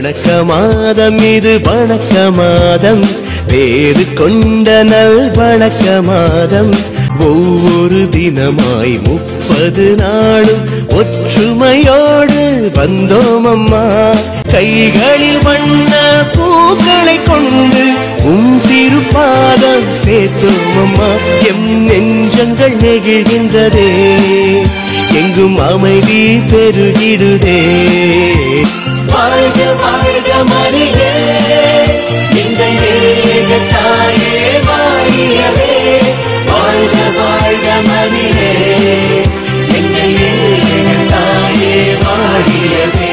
வணக்க மாதம் இது வணக்க மாதம் வேறு கொண்ட நல் வணக்க மாதம் ஒவ்வொரு தினமாய் முப்பது நாளும் ஒற்றுமையோடு வந்தோம் அம்மா கைகளில் வண்ண பூக்களை கொண்டு உம் திருப்பாதம் சேர்த்தோம் அம்மா எம் நெஞ்சங்கள் நெகிழ்கின்றதே எங்கும் அமைதி பெருகிடுதே வாழ்க வாழ்க மரியே எங்கள் ஏக தாயே வாழியவே வாழ்க வாழ்க மரியே எங்கள் ஏக தாயே வாழியவே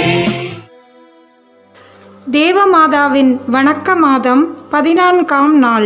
தேவமாதாவின் வணக்க மாதம் பதினான்காம் நாள்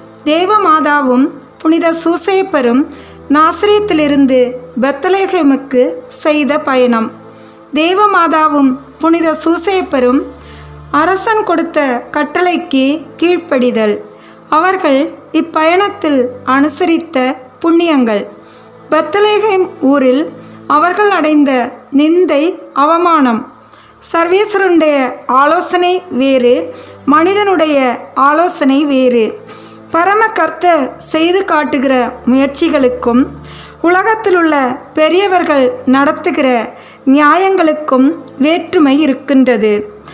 தேவமாதாவும் புனித சூசேப்பரும் நாசிரியத்திலிருந்து பெத்தலேகேமுக்கு செய்த பயணம் தேவமாதாவும் புனித சூசேப்பரும் அரசன் கொடுத்த கட்டளைக்கு கீழ்ப்படிதல் அவர்கள் இப்பயணத்தில் அனுசரித்த புண்ணியங்கள் பெத்தலேகேம் ஊரில் அவர்கள் அடைந்த நிந்தை அவமானம் சர்வேஸ்வருடைய ஆலோசனை வேறு மனிதனுடைய ஆலோசனை வேறு பரம கர்த்தர் செய்து காட்டுகிற முயற்சிகளுக்கும் உலகத்திலுள்ள பெரியவர்கள் நடத்துகிற நியாயங்களுக்கும் வேற்றுமை இருக்கின்றது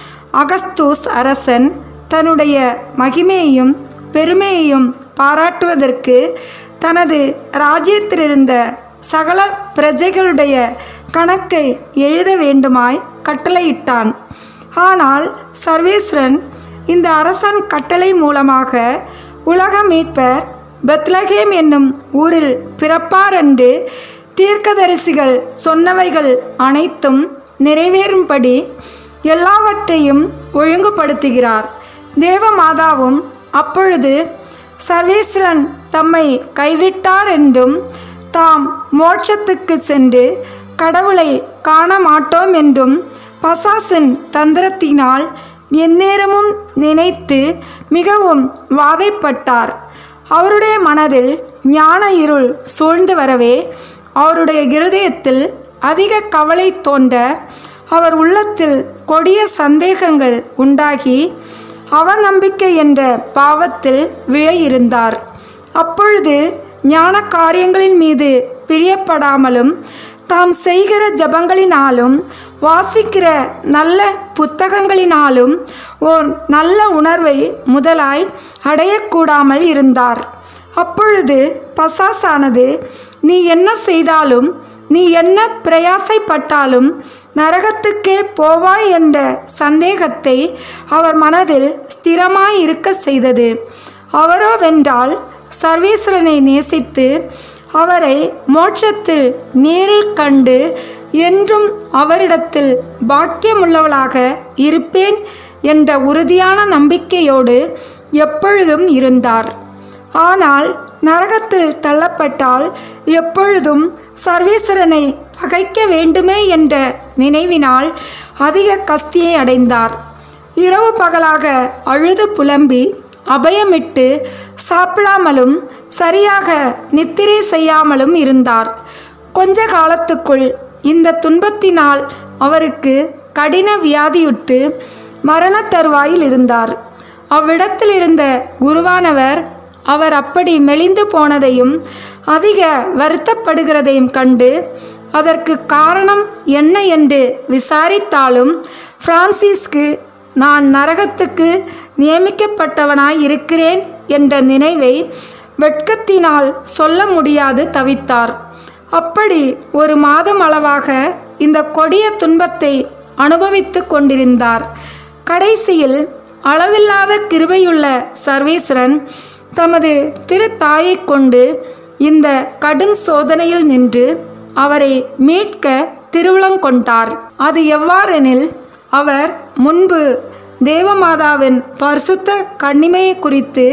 அகஸ்தூஸ் அரசன் தன்னுடைய மகிமையையும் பெருமையையும் பாராட்டுவதற்கு தனது ராஜ்யத்திலிருந்த சகல பிரஜைகளுடைய கணக்கை எழுத வேண்டுமாய் கட்டளையிட்டான் ஆனால் சர்வேஸ்வரன் இந்த அரசன் கட்டளை மூலமாக உலக மீட்பர் பெத்லகேம் என்னும் ஊரில் பிறப்பார் என்று தீர்க்கதரிசிகள் சொன்னவைகள் அனைத்தும் நிறைவேறும்படி எல்லாவற்றையும் ஒழுங்குபடுத்துகிறார் தேவமாதாவும் அப்பொழுது சர்வேஸ்வரன் தம்மை கைவிட்டார் என்றும் தாம் மோட்சத்துக்கு சென்று கடவுளை காண மாட்டோம் என்றும் பசாசின் தந்திரத்தினால் எந்நேரமும் நினைத்து மிகவும் வாதைப்பட்டார் அவருடைய மனதில் ஞான இருள் சூழ்ந்து வரவே அவருடைய இருதயத்தில் அதிக கவலை தோன்ற அவர் உள்ளத்தில் கொடிய சந்தேகங்கள் உண்டாகி அவநம்பிக்கை என்ற பாவத்தில் விழ இருந்தார் அப்பொழுது ஞான காரியங்களின் மீது பிரியப்படாமலும் தாம் செய்கிற ஜபங்களினாலும் வாசிக்கிற நல்ல புத்தகங்களினாலும் ஓர் நல்ல உணர்வை முதலாய் அடையக்கூடாமல் இருந்தார் அப்பொழுது பசாசானது நீ என்ன செய்தாலும் நீ என்ன பிரயாசைப்பட்டாலும் நரகத்துக்கே போவாய் என்ற சந்தேகத்தை அவர் மனதில் ஸ்திரமாய் இருக்க செய்தது அவரோவென்றால் சர்வேஸ்வரனை நேசித்து அவரை மோட்சத்தில் நேரில் கண்டு என்றும் அவரிடத்தில் பாக்கியமுள்ளவளாக இருப்பேன் என்ற உறுதியான நம்பிக்கையோடு எப்பொழுதும் இருந்தார் ஆனால் நரகத்தில் தள்ளப்பட்டால் எப்பொழுதும் சர்வேஸ்வரனை பகைக்க வேண்டுமே என்ற நினைவினால் அதிக கஸ்தியை அடைந்தார் இரவு பகலாக அழுது புலம்பி அபயமிட்டு சாப்பிடாமலும் சரியாக நித்திரை செய்யாமலும் இருந்தார் கொஞ்ச காலத்துக்குள் இந்த துன்பத்தினால் அவருக்கு கடின வியாதியுற்று மரணத் தருவாயில் இருந்தார் அவ்விடத்தில் இருந்த குருவானவர் அவர் அப்படி மெலிந்து போனதையும் அதிக வருத்தப்படுகிறதையும் கண்டு அதற்கு காரணம் என்ன என்று விசாரித்தாலும் பிரான்சிஸ்க்கு நான் நரகத்துக்கு நியமிக்கப்பட்டவனாய் இருக்கிறேன் என்ற நினைவை வெட்கத்தினால் சொல்ல முடியாது தவித்தார் அப்படி ஒரு மாதம் அளவாக இந்த கொடிய துன்பத்தை அனுபவித்து கொண்டிருந்தார் கடைசியில் அளவில்லாத கிருபையுள்ள சர்வேஸ்வரன் தமது திருத்தாயை கொண்டு இந்த கடும் சோதனையில் நின்று அவரை மீட்க திருவுளங்கொண்டார் அது எவ்வாறெனில் அவர் முன்பு தேவமாதாவின் பரிசுத்த கண்ணிமையை குறித்து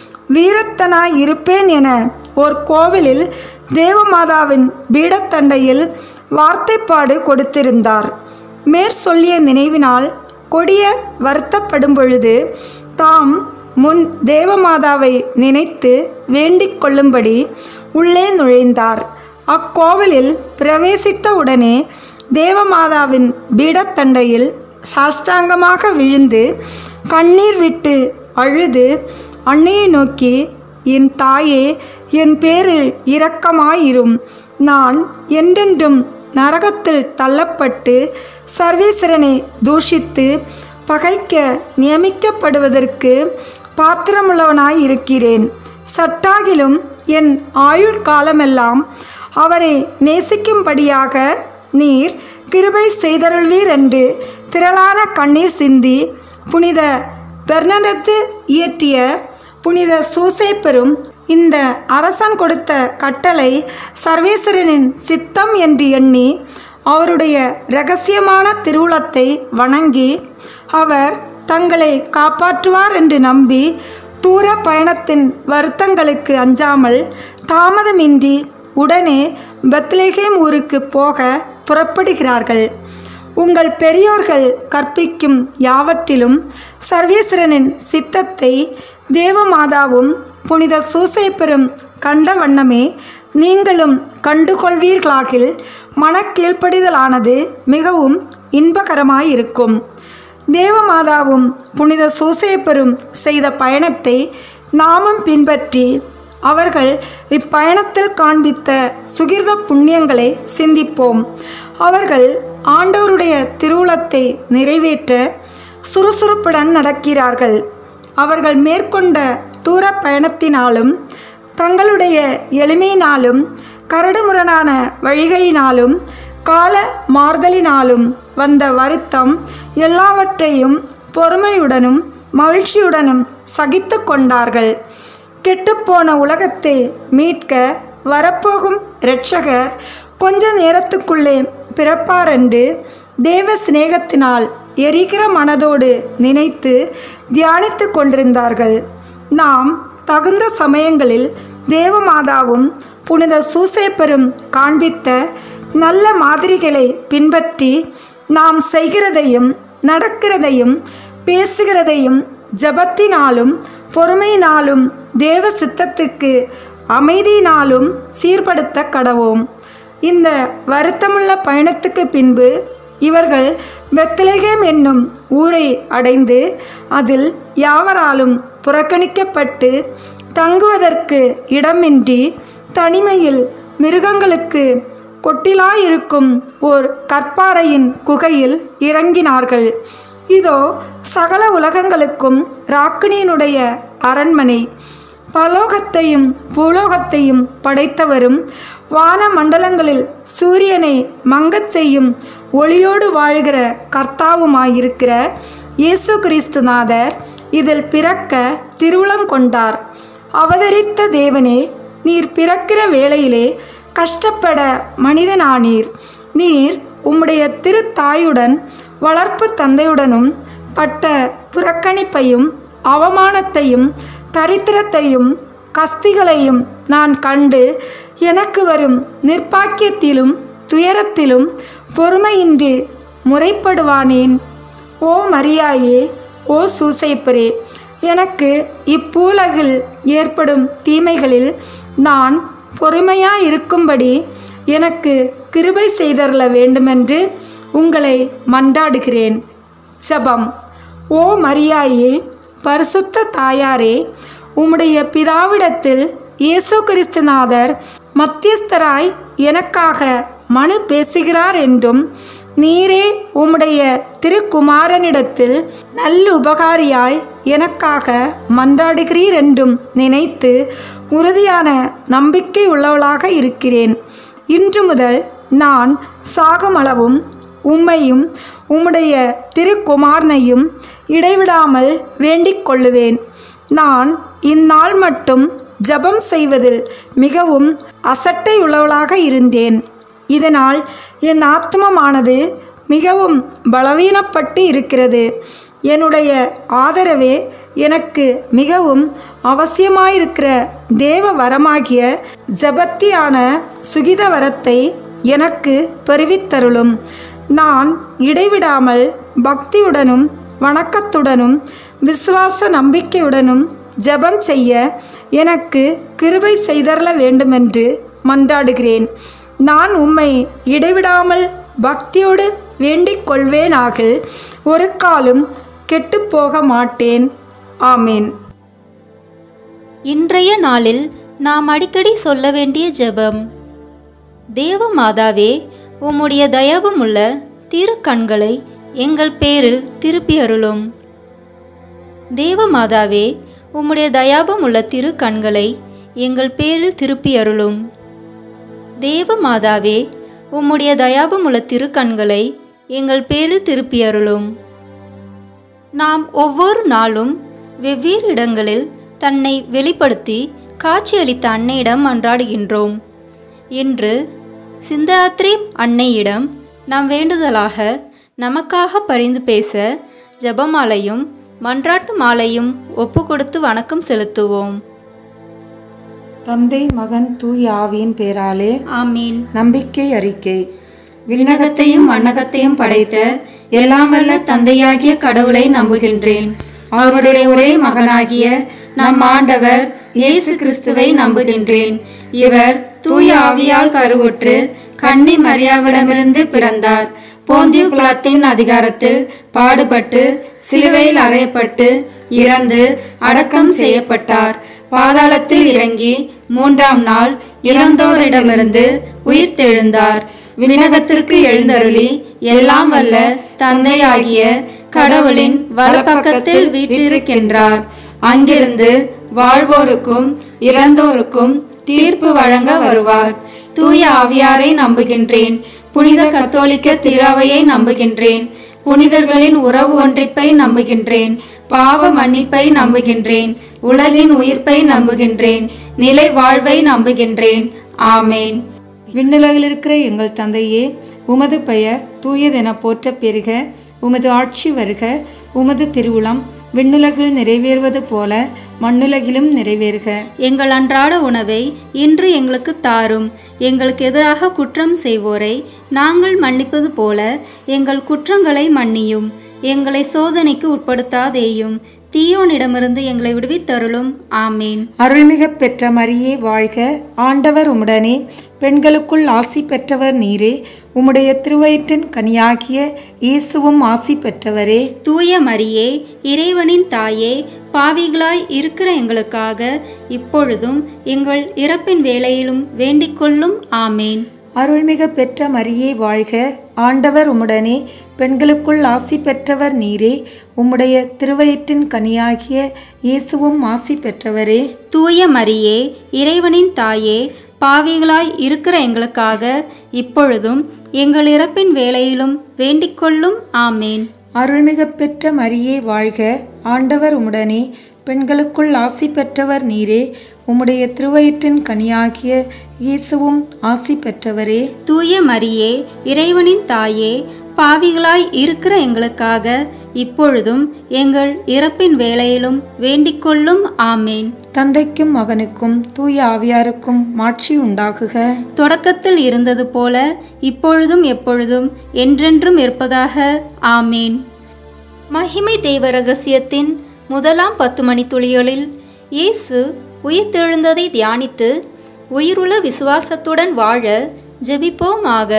வீரத்தனாய் இருப்பேன் என ஒரு கோவிலில் தேவமாதாவின் பீடத்தண்டையில் வார்த்தைப்பாடு கொடுத்திருந்தார் மேற் சொல்லிய நினைவினால் கொடிய வருத்தப்படும் பொழுது தாம் முன் தேவமாதாவை நினைத்து வேண்டிக் கொள்ளும்படி உள்ளே நுழைந்தார் அக்கோவிலில் பிரவேசித்த உடனே தேவமாதாவின் பீடத்தண்டையில் சாஷ்டாங்கமாக விழுந்து கண்ணீர் விட்டு அழுது அன்னையை நோக்கி என் தாயே என் பேரில் இரக்கமாயிரும் நான் என்றென்றும் நரகத்தில் தள்ளப்பட்டு சர்வேஸ்வரனை தூஷித்து பகைக்க நியமிக்கப்படுவதற்கு பாத்திரமுள்ளவனாய் இருக்கிறேன் சட்டாகிலும் என் ஆயுள் காலமெல்லாம் அவரை நேசிக்கும்படியாக நீர் கிருபை செய்தருள்வீர் என்று திரளான கண்ணீர் சிந்தி புனித பெர்னடத்து இயற்றிய புனித சூசேப்பெரும் இந்த அரசன் கொடுத்த கட்டளை சர்வேஸ்வரனின் சித்தம் என்று எண்ணி அவருடைய இரகசியமான திருவுளத்தை வணங்கி அவர் தங்களை காப்பாற்றுவார் என்று நம்பி தூர பயணத்தின் வருத்தங்களுக்கு அஞ்சாமல் தாமதமின்றி உடனே பெத்லேகேம் ஊருக்கு போக புறப்படுகிறார்கள் உங்கள் பெரியோர்கள் கற்பிக்கும் யாவற்றிலும் சர்வேஸ்வரனின் சித்தத்தை தேவமாதாவும் புனித சூசைப்பெரும் கண்ட வண்ணமே நீங்களும் கண்டுகொள்வீர்களாகில் மனக்கீழ்ப்படிதலானது மிகவும் இன்பகரமாயிருக்கும் தேவமாதாவும் புனித சூசைப்பெரும் செய்த பயணத்தை நாமும் பின்பற்றி அவர்கள் இப்பயணத்தில் காண்பித்த சுகிர்த புண்ணியங்களை சிந்திப்போம் அவர்கள் ஆண்டவருடைய திருவுளத்தை நிறைவேற்ற சுறுசுறுப்புடன் நடக்கிறார்கள் அவர்கள் மேற்கொண்ட தூர பயணத்தினாலும் தங்களுடைய எளிமையினாலும் கரடுமுரடான வழிகளினாலும் கால மாறுதலினாலும் வந்த வருத்தம் எல்லாவற்றையும் பொறுமையுடனும் மகிழ்ச்சியுடனும் சகித்து கொண்டார்கள் கெட்டுப்போன உலகத்தை மீட்க வரப்போகும் இரட்சகர் கொஞ்ச நேரத்துக்குள்ளே பிறப்பார் என்று தேவ சிநேகத்தினால் எரிகிற மனதோடு நினைத்து தியானித்து கொண்டிருந்தார்கள் நாம் தகுந்த சமயங்களில் தேவமாதாவும் புனித சூசேப்பரும் காண்பித்த நல்ல மாதிரிகளை பின்பற்றி நாம் செய்கிறதையும் நடக்கிறதையும் பேசுகிறதையும் ஜபத்தினாலும் பொறுமையினாலும் தேவ சித்தத்துக்கு அமைதியினாலும் சீர்படுத்த கடவோம் இந்த வருத்தமுள்ள பயணத்துக்கு பின்பு இவர்கள் பெத்லகேம் என்னும் ஊரை அடைந்து அதில் யாவராலும் புறக்கணிக்கப்பட்டு தங்குவதற்கு இடமின்றி தனிமையில் மிருகங்களுக்கு கொட்டிலாயிருக்கும் ஓர் கற்பாறையின் குகையில் இறங்கினார்கள் இதோ சகல உலகங்களுக்கும் ராக்கினியினுடைய அரண்மனை பலோகத்தையும் பூலோகத்தையும் படைத்தவரும் வான மண்டலங்களில் சூரியனை மங்கச் செய்யும் ஒளியோடு வாழ்கிற கர்த்தாவுமாயிருக்கிற இயேசு கிறிஸ்துநாதர் இதில் பிறக்க திருவுளம் கொண்டார் அவதரித்த தேவனே நீர் பிறக்கிற வேளையிலே கஷ்டப்பட மனிதனானீர் நீர் உம்முடைய திருத்தாயுடன் வளர்ப்பு தந்தையுடனும் பட்ட புறக்கணிப்பையும் அவமானத்தையும் தரித்திரத்தையும் கஸ்திகளையும் நான் கண்டு எனக்கு வரும் நிர்பாக்கியத்திலும் துயரத்திலும் பொறுமையின்றி முறைப்படுவானேன் ஓ மரியாயே ஓ சூசைப்பரே எனக்கு இப்பூலகில் ஏற்படும் தீமைகளில் நான் பொறுமையாயிருக்கும்படி எனக்கு கிருபை செய்தரல வேண்டுமென்று உங்களை மன்றாடுகிறேன் ஜபம் ஓ மரியாயே பரிசுத்த தாயாரே உம்முடைய பிதாவிடத்தில் இயேசு கிறிஸ்துநாதர் மத்தியஸ்தராய் எனக்காக மனு பேசுகிறார் என்றும் நீரே உம்முடைய திருக்குமாரனிடத்தில் நல்லுபகாரியாய் எனக்காக மன்றாடுகிறீர் என்றும் நினைத்து உறுதியான நம்பிக்கை உள்ளவளாக இருக்கிறேன் இன்று முதல் நான் சாகுமளவும் உம்மையும் உம்முடைய திருக்குமாரனையும் இடைவிடாமல் வேண்டிக் கொள்ளுவேன் நான் இந்நாள் மட்டும் ஜெபம் செய்வதில் மிகவும் அசட்டையுள்ளவளாக இருந்தேன் இதனால் என் ஆத்மமானது மிகவும் பலவீனப்பட்டு இருக்கிறது என்னுடைய ஆதரவே எனக்கு மிகவும் அவசியமாயிருக்கிற தேவ வரமாகிய ஜபத்தியான சுகித வரத்தை எனக்கு பெறுவித்தருளும் நான் இடைவிடாமல் பக்தியுடனும் வணக்கத்துடனும் விசுவாச நம்பிக்கையுடனும் ஜெபம் செய்ய எனக்கு கிருபை செய்தரல வேண்டுமென்று மன்றாடுகிறேன் நான் உம்மை இடைவிடாமல் பக்தியோடு வேண்டிக் கொள்வேனாகில் ஒரு காலும் கெட்டுப்போக மாட்டேன் ஆமேன் இன்றைய நாளில் நாம் அடிக்கடி சொல்ல வேண்டிய ஜெபம் தேவ மாதாவே உம்முடைய தயவுமுள்ள திருக்கண்களை எங்கள் பேரில் திருப்பி அருளும் தேவ மாதாவே உம்முடைய தயாபமுள்ள திருக்கண்களை எங்கள் பேரில் திருப்பி அருளும் தேவ மாதாவே உம்முடைய தயாபமுள்ள திருக்கண்களை எங்கள் பேரில் திருப்பி அருளும் நாம் ஒவ்வொரு நாளும் வெவ்வேறு இடங்களில் தன்னை வெளிப்படுத்தி காட்சியளித்த அன்னையிடம் மன்றாடுகின்றோம் இன்று சிந்தாத்ரி அன்னையிடம் நாம் வேண்டுதலாக நமக்காக பரிந்து பேச ஜெபமாலையும் மன்றாட்டு மாலையும் ஒப்பு கொடுத்து வணக்கம் செலுத்துவோம் தந்தை மகன் தூய் ஆவியின் பேராலே ஆமீன் நம்பிக்கை அறிக்கை விண்ணகத்தையும் மண்ணகத்தையும் படைத்த எல்லாம் வல்ல தந்தையாகிய கடவுளை நம்புகின்றேன் அவருடைய ஒரே மகனாகிய நம் ஆண்டவர் இயேசு கிறிஸ்துவை நம்புகின்றேன் இவர் தூய ஆவியால் கருவுற்று கன்னி மரியாவிடமிருந்து பிறந்தார் போந்திய குலத்தின் அதிகாரத்தில் பாடுபட்டு சிலுவையில் அறையப்பட்டு இறந்து அடக்கம் செய்யப்பட்டார் பாதாளத்தில் இறங்கி மூன்றாம் நாள் இறந்தோரிடமிருந்து உயிர்த்தெழுந்தார் விண்ணகத்திற்கு எழுந்தருளி எல்லாம் வல்ல தந்தையாகிய கடவுளின் வலப்பக்கத்தில் வீற்றிருக்கின்றார் அங்கிருந்து வாழ்வோருக்கும் இறந்தோருக்கும் தீர்ப்பு வழங்க வருவார் தூய ஆவியாரை நம்புகின்றேன் புனித கத்தோலிக்க திராவையை நம்புகின்றேன் புனிதர்களின் உறவு ஒன்றிப்பை நம்புகின்றேன் பாவ மன்னிப்பை நம்புகின்றேன் உலகின் உயிர்ப்பை நம்புகின்றேன் நிலை வாழ்வை நம்புகின்றேன் ஆமேன் விண்ணுலகில் இருக்கிற எங்கள் தந்தையே உமது பெயர் தூயதென போற்ற பெருக உமது ஆட்சி வருக உமது திருவுளம் விண்ணுலகில் நிறைவேறுவது போல மண்ணுலகிலும் நிறைவேறுக எங்கள் அன்றாட உணவை இன்று எங்களுக்கு தாரும் எங்களுக்கு எதிராக குற்றம் செய்வோரை நாங்கள் மன்னிப்பது போல எங்கள் குற்றங்களை மன்னியும் எங்களை சோதனைக்கு உட்படுத்தாதேயும் தீயோனிடமிருந்து எங்களை விடுவித்தருளும் ஆமேன் அருள்மிக பெற்ற மரியே வாழ்க ஆண்டவர் உம்முடனே பெண்களுக்குள் ஆசி பெற்றவர் நீரே உம்முடைய திருவயிற்றின் கனியாகிய இயேசுவும் ஆசி பெற்றவரே தூய மரியே இறைவனின் தாயே பாவிகளாய் இருக்கிற எங்களுக்காக இப்பொழுதும் எங்கள் இறப்பின் வேளையிலும் வேண்டிக்கொள்ளும் ஆமேன் அருள்மிக பெற்ற மரியே வாழ்க ஆண்டவர் உம்முடனே பெண்களுக்குள் ஆசி பெற்றவர் நீரே உம்முடைய திருவயிற்றின் கனியாகிய இயேசுவும் ஆசி பெற்றவரே தூய மரியே இறைவனின் தாயே பாவிகளாய் இருக்கிற எங்களுக்காக இப்பொழுதும் எங்கள் இறப்பின் வேளையிலும் வேண்டிக்கொள்ளும் ஆமேன் அருள்மிக பெற்ற மரியே வாழ்க ஆண்டவர் உம்முடனே பெண்களுக்குள் ஆசி பெற்றவர் நீரே உம்முடைய திருவயிற்றின் கனியாகிய இயேசுவும் ஆசி பெற்றவரே தூய மரியே இறைவனின் தாயே பாவிகளாய் இருக்கிற எங்களுக்காக இப்பொழுதும் எங்கள் இறப்பின் வேளையிலும் வேண்டிக்கொள்ளும் ஆமேன் தந்தைக்கும் மகனுக்கும் தூய ஆவியாருக்கும் மாட்சி உண்டாகுக தொடக்கத்தில் இருந்தது போல இப்பொழுதும் எப்பொழுதும் என்றென்றும் இருப்பதாக ஆமேன் மகிமை தெய்வ ரகசியத்தின் முதலாம் பத்து மணி துளிகளில் இயேசு உயிர்த்தெழுந்ததை தியானித்து உயிருள்ள விசுவாசத்துடன் வாழ ஜெபிப்போமாக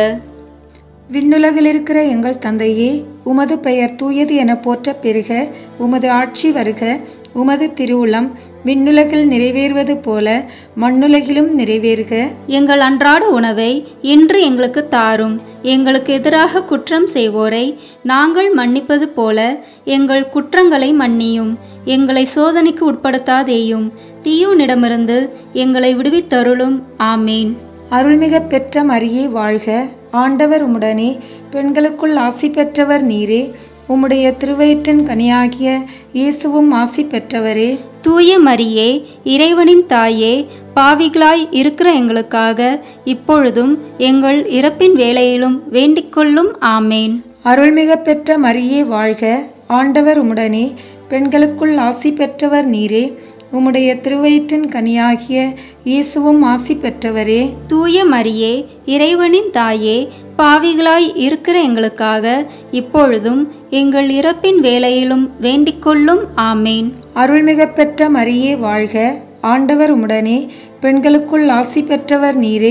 விண்ணுலகில் இருக்கிற எங்கள் தந்தையே உமது பெயர் தூயது என போற்ற பெருக உமது ஆட்சி வருக உமது திருவுளம் விண்ணுலகில் நிறைவேறுவது போல மண்ணுலகிலும் நிறைவேறுக எங்கள் அன்றாட உணவை இன்று எங்களுக்கு தாரும் எங்களுக்கு எதிராக குற்றம் செய்வோரை நாங்கள் மன்னிப்பது போல எங்கள் குற்றங்களை மன்னியும் எங்களை சோதனைக்கு உட்படுத்தாதேயும் தீயோனிடமிருந்து எங்களை விடுவித்தருளும் ஆமேன் அருள்மிக பெற்ற மரியே வாழ்க ஆண்டவர் உம்முடனே பெண்களுக்குள் ஆசி பெற்றவர் நீரே உம்முடைய திருவயிற்றின் கனியாகிய இயேசுவும் ஆசி பெற்றவரே தூய மரியே இறைவனின் தாயே பாவிகளாய் இருக்கிற எங்களுக்காக இப்பொழுதும் எங்கள் இறப்பின் வேளையிலும் வேண்டிக்கொள்ளும் ஆமேன் அருள்மிக பெற்ற மரியே வாழ்க ஆண்டவர் உம்முடனே பெண்களுக்குள் ஆசி பெற்றவர் நீரே உம்முடைய திருவயிற்றின் கனியாகிய இயேசுவும் ஆசி பெற்றவரே தூய மரியே இறைவனின் தாயே பாவிகளாய் இருக்கிற எங்களுக்காக இப்பொழுதும் எங்கள் இறப்பின் வேளையிலும் வேண்டிக்கொள்ளும் ஆமேன் அருள்மிக பெற்ற மரியே வாழ்க ஆண்டவர் உம்முடனே பெண்களுக்குள் ஆசி பெற்றவர் நீரே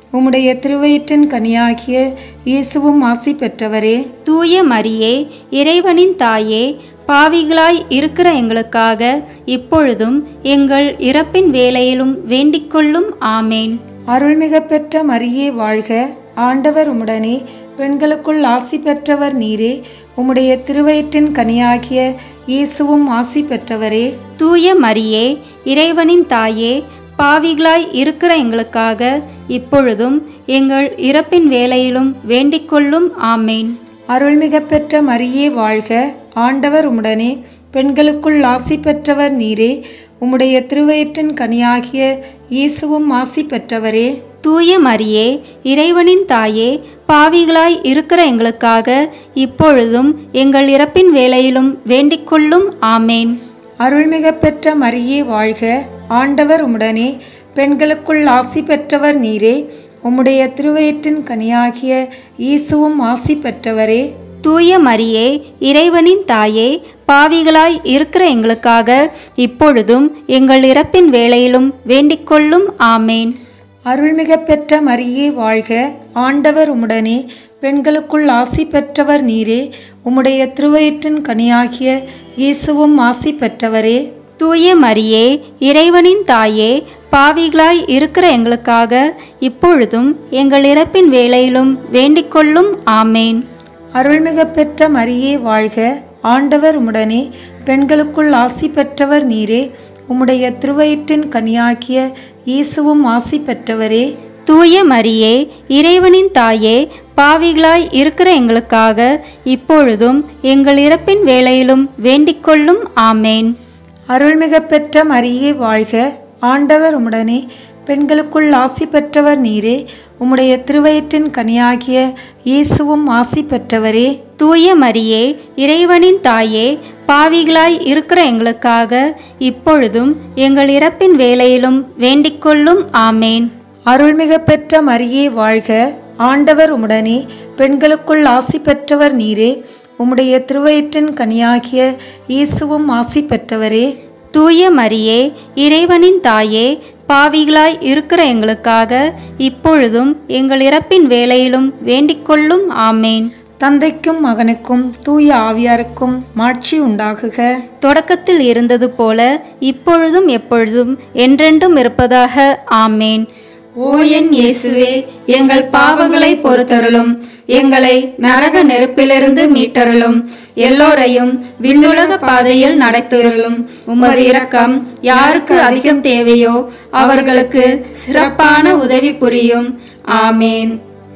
உம்முடைய திருவயிற்றின் கனியாகிய இயேசுவும் ஆசி பெற்றவரே தூய மரியே இறைவனின் தாயே பாவிகளாய் இருக்கிற எங்களுக்காக இப்பொழுதும் எங்கள் இறப்பின் வேளையிலும் வேண்டிக்கொள்ளும் ஆமேன் அருள்மிக பெற்ற மரியே வாழ்க ஆண்டவர் உம்முடனே பெண்களுக்குள் ஆசி பெற்றவர் நீரே உம்முடைய திருவயிற்றின் கனியாகிய இயேசுவும் ஆசி பெற்றவரே தூய மரியே இறைவனின் தாயே பாவிகளாய் இருக்கிற எங்களுக்காக இப்பொழுதும் எங்கள் இறப்பின் வேளையிலும் வேண்டிக்கொள்ளும் ஆமேன் அருள்மிக பெற்ற மரியே வாழ்க ஆண்டவர் உம்முடனே பெண்களுக்குள் ஆசி பெற்றவர் நீரே உம்முடைய திருவயிற்றின் கனியாகிய இயேசுவும் ஆசி பெற்றவரே தூய மரியே இறைவனின் தாயே பாவிகளாய் இருக்கிற எங்களுக்காக இப்பொழுதும் எங்கள் இறப்பின் வேளையிலும் வேண்டிக்கொள்ளும் ஆமேன் அருள்மிக பெற்ற மரியே வாழ்க ஆண்டவர் உம்முடனே பெண்களுக்குள் ஆசி பெற்றவர் நீரே உம்முடைய திருவயிற்றின் கனியாகிய இயேசுவும் ஆசி பெற்றவரே தூய மரியே இறைவனின் தாயே பாவிகளாய் இருக்கிற எங்களுக்காக இப்பொழுதும் எங்கள் இறப்பின் வேளையிலும் வேண்டிக்கொள்ளும் ஆமேன் அருள்மிக பெற்ற மரியே வாழ்க ஆண்டவர் உம்முடனே பெண்களுக்குள் ஆசி பெற்றவர் நீரே உம்முடைய திருவயிற்றின் கனியாகிய இயேசுவும் ஆசி பெற்றவரே தூய மரியே இறைவனின் தாயே பாவிகளாய் இருக்கிற எங்களுக்காக இப்பொழுதும் எங்கள் இறப்பின் வேளையிலும் வேண்டிக்கொள்ளும் ஆமேன் அருள்மிக பெற்ற மரியே வாழ்க ஆண்டவர் உம்முடனே பெண்களுக்குள் ஆசி பெற்றவர் நீரே உம்முடைய திருவயிற்றின் கனியாகிய இயேசுவும் ஆசி பெற்றவரே தூய மரியே இறைவனின் தாயே பாவிகளாய் இருக்கிற எங்களுக்காக இப்பொழுதும் எங்கள் இறப்பின் வேளையிலும் வேண்டிக்கொள்ளும் ஆமேன் அருள்மிக பெற்ற மரியே வாழ்க ஆண்டவர் உம்முடனே பெண்களுக்குள் ஆசி பெற்றவர் நீரே உம்முடைய திருவயிற்றின் கனியாகிய இயேசுவும் ஆசி பெற்றவரே தூய மரியே இறைவனின் தாயே பாவிகளாய் இருக்கிற எங்களுக்காக இப்பொழுதும் எங்கள் இறப்பின் வேளையிலும் வேண்டிக்கொள்ளும் ஆமேன் அருள்மிக பெற்ற மரியே வாழ்க ஆண்டவர் உம்முடனே பெண்களுக்குள் ஆசி பெற்றவர் நீரே உம்முடைய திருவயிற்றின் கனியாகிய இயேசுவும் ஆசி பெற்றவரே தூய மரியே இறைவனின் தாயே பாவிகளாய் இருக்கிற எங்களுக்காக இப்பொழுதும் எங்கள் இறப்பின் வேளையிலும் வேண்டிக்கொள்ளும் ஆமேன் தந்தைக்கும் மகனுக்கும் தூய ஆவியாருக்கும் மாட்சி உண்டாகுக தொடக்கத்தில் இருந்தது போல இப்பொழுதும் எப்பொழுதும் என்றென்றும் இருப்பதாக ஆமேன் ஓ என் இயேசுவே எங்கள் பாவங்களை பொறுத்தருளும் எங்களை நரக நெருப்பிலிருந்து மீட்டருளும் எல்லோரையும் விண்ணுலக பாதையில் நடத்திருளும் உமது இரக்கம் யாருக்கு அதிகம் தேவையோ அவர்களுக்கு சிறப்பான உதவி புரியும் ஆமேன்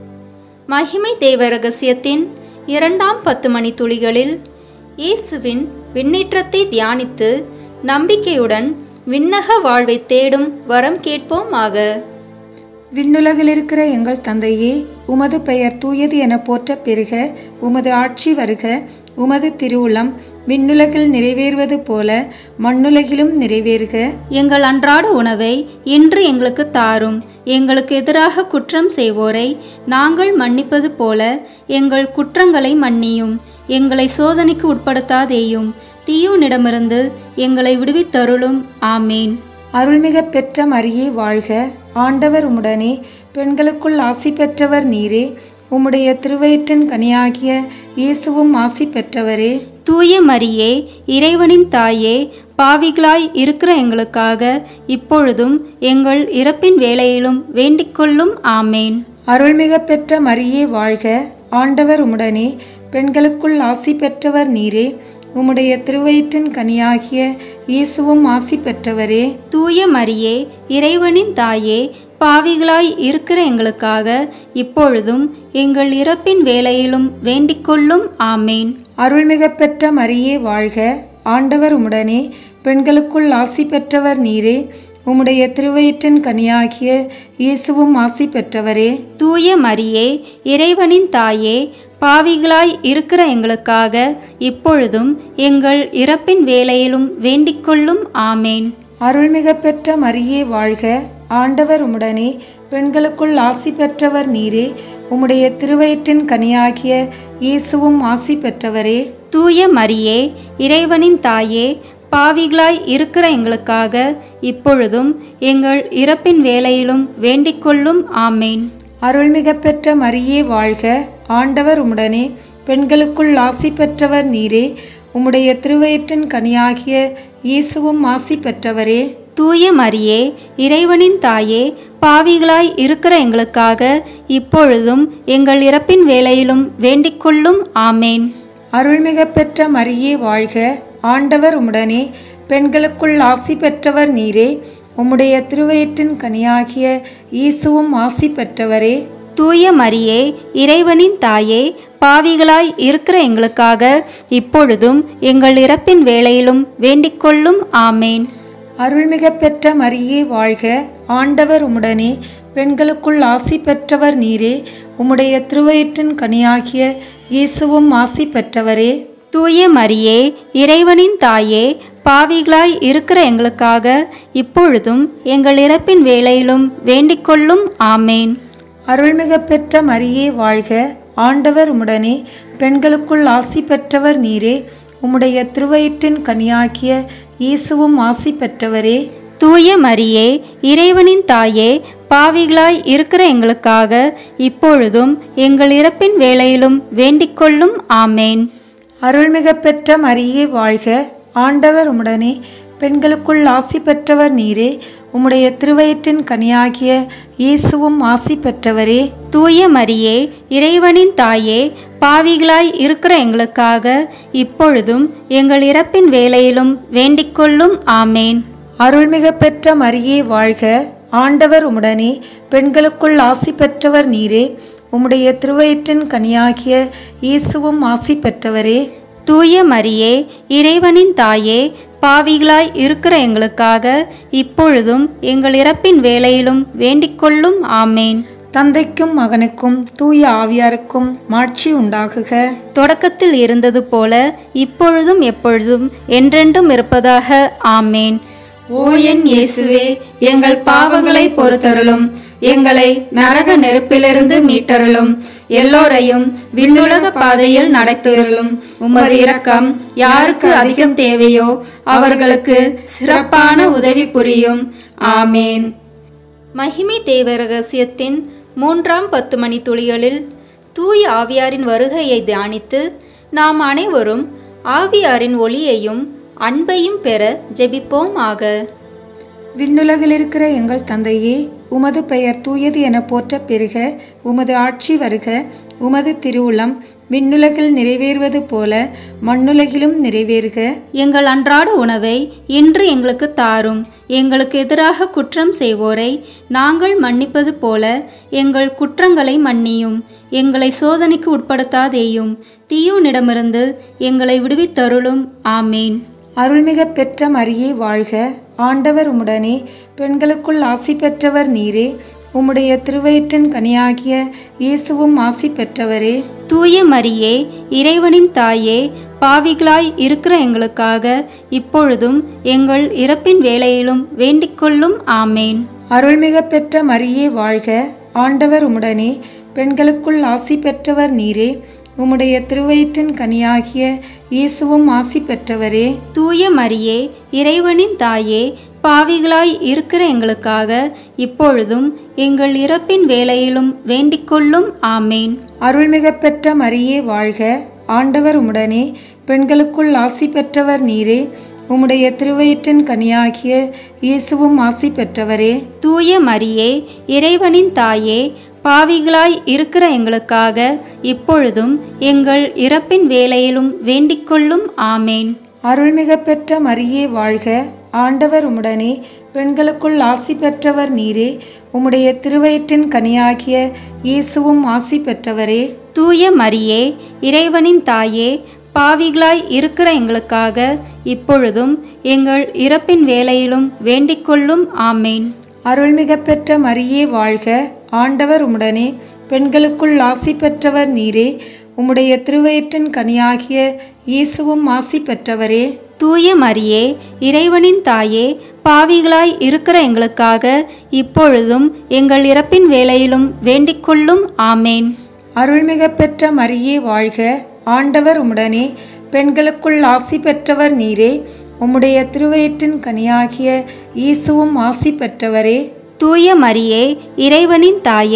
மகிமை தேவ ரகசியத்தின் இரண்டாம் பத்து மணி துளிகளில் இயேசுவின் விண்ணேற்றத்தை தியானித்து நம்பிக்கையுடன் விண்ணக வாழ்வை தேடும் வரம் கேட்போம் ஆக விண்ணுலகில் இருக்கிற எங்கள் தந்தையே உமது பெயர் தூயது என போற்ற பெருக உமது ஆட்சி வருக உமது திருவுளம் விண்ணுலகில் நிறைவேறுவது போல மண்ணுலகிலும் நிறைவேறுக எங்கள் அன்றாட உணவை இன்று எங்களுக்கு தாரும் எங்களுக்கு எதிராக குற்றம் செய்வோரை நாங்கள் மன்னிப்பது போல எங்கள் குற்றங்களை மன்னியும் எங்களை சோதனைக்கு உட்படுத்தாதேயும் தீயோனிடமிருந்து எங்களை விடுவித்தருளும் ஆமேன் அருள்மிக பெற்ற மரியே வாழ்க ஆண்டவர் உம்முடனே பெண்களுக்குள் ஆசி பெற்றவர் நீரே உம்முடைய திருவயிற்றின் கனியாகிய இயேசுவும் ஆசி பெற்றவரே தூய மரியே இறைவனின் தாயே பாவிகளாய் இருக்கிற எங்களுக்காக இப்பொழுதும் எங்கள் இறப்பின் வேளையிலும் வேண்டிக்கொள்ளும் ஆமேன் அருள்மிக பெற்ற மரியே வாழ்க ஆண்டவர் உம்முடனே பெண்களுக்குள் ஆசி பெற்றவர் நீரே உம்முடைய திருவயிற்றின் கனியாகிய இயேசுவும் ஆசி பெற்றவரே தூய மரியே இறைவனின் தாயே பாவிகளாய் இருக்கிற எங்களுக்காக இப்பொழுதும் எங்கள் இறப்பின் வேளையிலும் வேண்டிக்கொள்ளும் ஆமேன் அருள்மிக பெற்ற மரியே வாழ்க ஆண்டவர் உம்முடனே பெண்களுக்குள் ஆசி பெற்றவர் நீரே உம்முடைய திருவயிற்றின் கனியாகிய இயேசுவும் ஆசி பெற்றவரே தூய மரியே இறைவனின் தாயே பாவிகளாய் இருக்கிற எங்களுக்காக இப்பொழுதும் எங்கள் இறப்பின் வேளையிலும் வேண்டிக்கொள்ளும் ஆமேன் அருள்மிக பெற்ற மரியே வாழ்க ஆண்டவர் உம்முடனே பெண்களுக்குள் ஆசி பெற்றவர் நீரே உம்முடைய திருவயிற்றின் கனியாகிய இயேசுவும் ஆசி பெற்றவரே தூய மரியே இறைவனின் தாயே பாவிகளாய் இருக்கிற எங்களுக்காக இப்பொழுதும் எங்கள் இறப்பின் வேளையிலும் வேண்டிக்கொள்ளும் ஆமேன் அருள்மிக பெற்ற மரியே வாழ்க ஆண்டவர் உம்முடனே பெண்களுக்குள் ஆசி பெற்றவர் நீரே உம்முடைய திருவயிற்றின் கனியாகிய இயேசுவும் ஆசி பெற்றவரே தூய மரியே இறைவனின் தாயே பாவிகளாய் இருக்கிற எங்களுக்காக இப்பொழுதும் எங்கள் இறப்பின் வேளையிலும் வேண்டிக்கொள்ளும் ஆமேன் அருள்மிக பெற்ற மரியே வாழ்க ஆண்டவர் உம்முடனே பெண்களுக்குள் ஆசி பெற்றவர் நீரே உம்முடைய திருவயிற்றின் கனியாகிய இயேசுவும் ஆசி பெற்றவரே தூய மரியே இறைவனின் தாயே பாவிகளாய் இருக்கிற எங்களுக்காக இப்பொழுதும் எங்கள் இறப்பின் வேளையிலும் வேண்டிக்கொள்ளும் ஆமேன் அருள்மிக பெற்ற மரியே வாழ்க ஆண்டவர் உம்முடனே பெண்களுக்குள் ஆசி பெற்றவர் நீரே உம்முடைய திருவயிற்றின் கனியாகிய இயேசுவும் ஆசி பெற்றவரே தூய மரியே இறைவனின் தாயே பாவிகளாய் இருக்கிற எங்களுக்காக இப்பொழுதும் எங்கள் இறப்பின் வேளையிலும் வேண்டிக்கொள்ளும் ஆமேன் அருள்மிக பெற்ற மரியே வாழ்க ஆண்டவர் உம்முடனே பெண்களுக்குள் ஆசி பெற்றவர் நீரே உம்முடைய திருவயிற்றின் கனியாகிய இயேசுவும் ஆசி பெற்றவரே தூய மரியே இறைவனின் தாயே பாவிகளாய் இருக்கிற எங்களுக்காக இப்பொழுதும் எங்கள் இறப்பின் வேளையிலும் வேண்டிக்கொள்ளும் ஆமேன் அருள்மிக பெற்ற மரியே வாழ்க ஆண்டவர் உம்முடனே பெண்களுக்குள் ஆசி பெற்றவர் நீரே உம்முடைய திருவயிற்றின் கனியாகிய இயேசுவும் ஆசி பெற்றவரே தூய மரியே இறைவனின் தாயே பாவிகளாய் இருக்கிற எங்களுக்காக இப்பொழுதும் எங்கள் இறப்பின் வேளையிலும் வேண்டிக்கொள்ளும் ஆமேன் அருள்மிக பெற்ற மரியே வாழ்க ஆண்டவர் உம்முடனே பெண்களுக்குள் ஆசி பெற்றவர் நீரே உம்முடைய திருவயிற்றின் கனியாகிய இயேசுவும் ஆசி பெற்றவரே தூய மரியே இறைவனின் தாயே பாவிகளாய் இருக்கிற எங்களுக்காக இப்பொழுதும் எங்கள் இறப்பின் வேளையிலும் வேண்டிக்கொள்ளும் ஆமேன் தந்தைக்கும் மகனுக்கும் தூய ஆவியாருக்கும் மாட்சி உண்டாகுக தொடக்கத்தில் இருந்தது போல இப்பொழுதும் எப்பொழுதும் என்றென்றும் இருப்பதாக ஆமேன் ஓ என் இயேசுவே எங்கள் பாவங்களை பொறுத்தருளும் எங்களை நரக நெருப்பிலிருந்து மீட்டருளும் எல்லோரையும் விண்ணுலக பாதையில் நடத்திருளும் உமது இரக்கம் யாருக்கு அதிகம் தேவையோ அவர்களுக்கு சிறப்பான உதவி புரியும் ஆமேன் மகிமை தேவ ரகசியத்தின் மூன்றாம் பத்து மணி துளிகளில் தூய ஆவியாரின் வருகையை தியானித்து நாம் அனைவரும் ஆவியாரின் ஒளியையும் அன்பையும் பெற ஜெபிப்போம் ஆக விண்ணுலகில் இருக்கிற எங்கள் தந்தையே உமது பெயர் தூயது என போற்ற பெருக உமது ஆட்சி வருக உமது திருவுளம் விண்ணுலகில் நிறைவேறுவது போல மண்ணுலகிலும் நிறைவேறுக எங்கள் அன்றாட உணவை இன்று எங்களுக்கு தாரும் எங்களுக்கு எதிராக குற்றம் செய்வோரை நாங்கள் மன்னிப்பது போல எங்கள் குற்றங்களை மன்னியும் எங்களை சோதனைக்கு உட்படுத்தாதேயும் தீயோனிடமிருந்து எங்களை விடுவித்தருளும் ஆமேன் அருள்மிக பெற்ற மரியே வாழ்க ஆண்டவர் உம்முடனே பெண்களுக்குள் ஆசி பெற்றவர் நீரே உம்முடைய திருவயிற்றின் கனியாகிய இயேசுவும் ஆசி பெற்றவரே தூய மரியே இறைவனின் தாயே பாவிகளாய் இருக்கிற எங்களுக்காக இப்பொழுதும் எங்கள் இறப்பின் வேளையிலும் வேண்டிக்கொள்ளும் ஆமேன் அருள்மிக பெற்ற மரியே வாழ்க ஆண்டவர் உம்முடனே பெண்களுக்குள் ஆசி பெற்றவர் நீரே உம்முடைய திருவயிற்றின் கனியாகிய இயேசுவும் ஆசி பெற்றவரே தூய மரியே இறைவனின் தாயே பாவிகளாய் இருக்கிற எங்களுக்காக இப்பொழுதும் எங்கள் இறப்பின் வேளையிலும் வேண்டிக்கொள்ளும் ஆமேன் அருள்மிக பெற்ற மரியே வாழ்க ஆண்டவர் உம்முடனே பெண்களுக்குள் ஆசி பெற்றவர் நீரே உம்முடைய திருவயிற்றின் கனியாகிய இயேசுவும் ஆசி பெற்றவரே தூய மரியே இறைவனின் தாயே பாவிகளாய் இருக்கிற எங்களுக்காக இப்பொழுதும் எங்கள் இறப்பின் வேளையிலும் வேண்டிக்கொள்ளும் ஆமேன் அருள்மிக பெற்ற மரியே வாழ்க ஆண்டவர் உம்முடனே பெண்களுக்குள் ஆசி பெற்றவர் நீரே உம்முடைய திருவயிற்றின் கனியாகிய இயேசுவும் ஆசி பெற்றவரே தூய மரியே இறைவனின் தாயே பாவிகளாய் இருக்கிற எங்களுக்காக இப்பொழுதும் எங்கள் இறப்பின் வேளையிலும் வேண்டிக்கொள்ளும் ஆமேன் அருள்மிக பெற்ற மரியே வாழ்க ஆண்டவர் உம்முடனே பெண்களுக்குள் ஆசி பெற்றவர் நீரே உம்முடைய திருவயிற்றின் கனியாகிய இயேசுவும் ஆசி பெற்றவரே தூய மரியே இறைவனின் தாயே பாவிகளாய் இருக்கிற எங்களுக்காக இப்பொழுதும் எங்கள் இறப்பின் வேளையிலும் வேண்டிக்கொள்ளும் ஆமேன் அருள்மிக பெற்ற மரியே வாழ்க ஆண்டவர் உம்முடனே பெண்களுக்குள் ஆசி பெற்றவர் நீரே உம்முடைய திருவயிற்றின் கனியாகிய இயேசுவும் ஆசி பெற்றவரே தூய மரியே இறைவனின் தாயே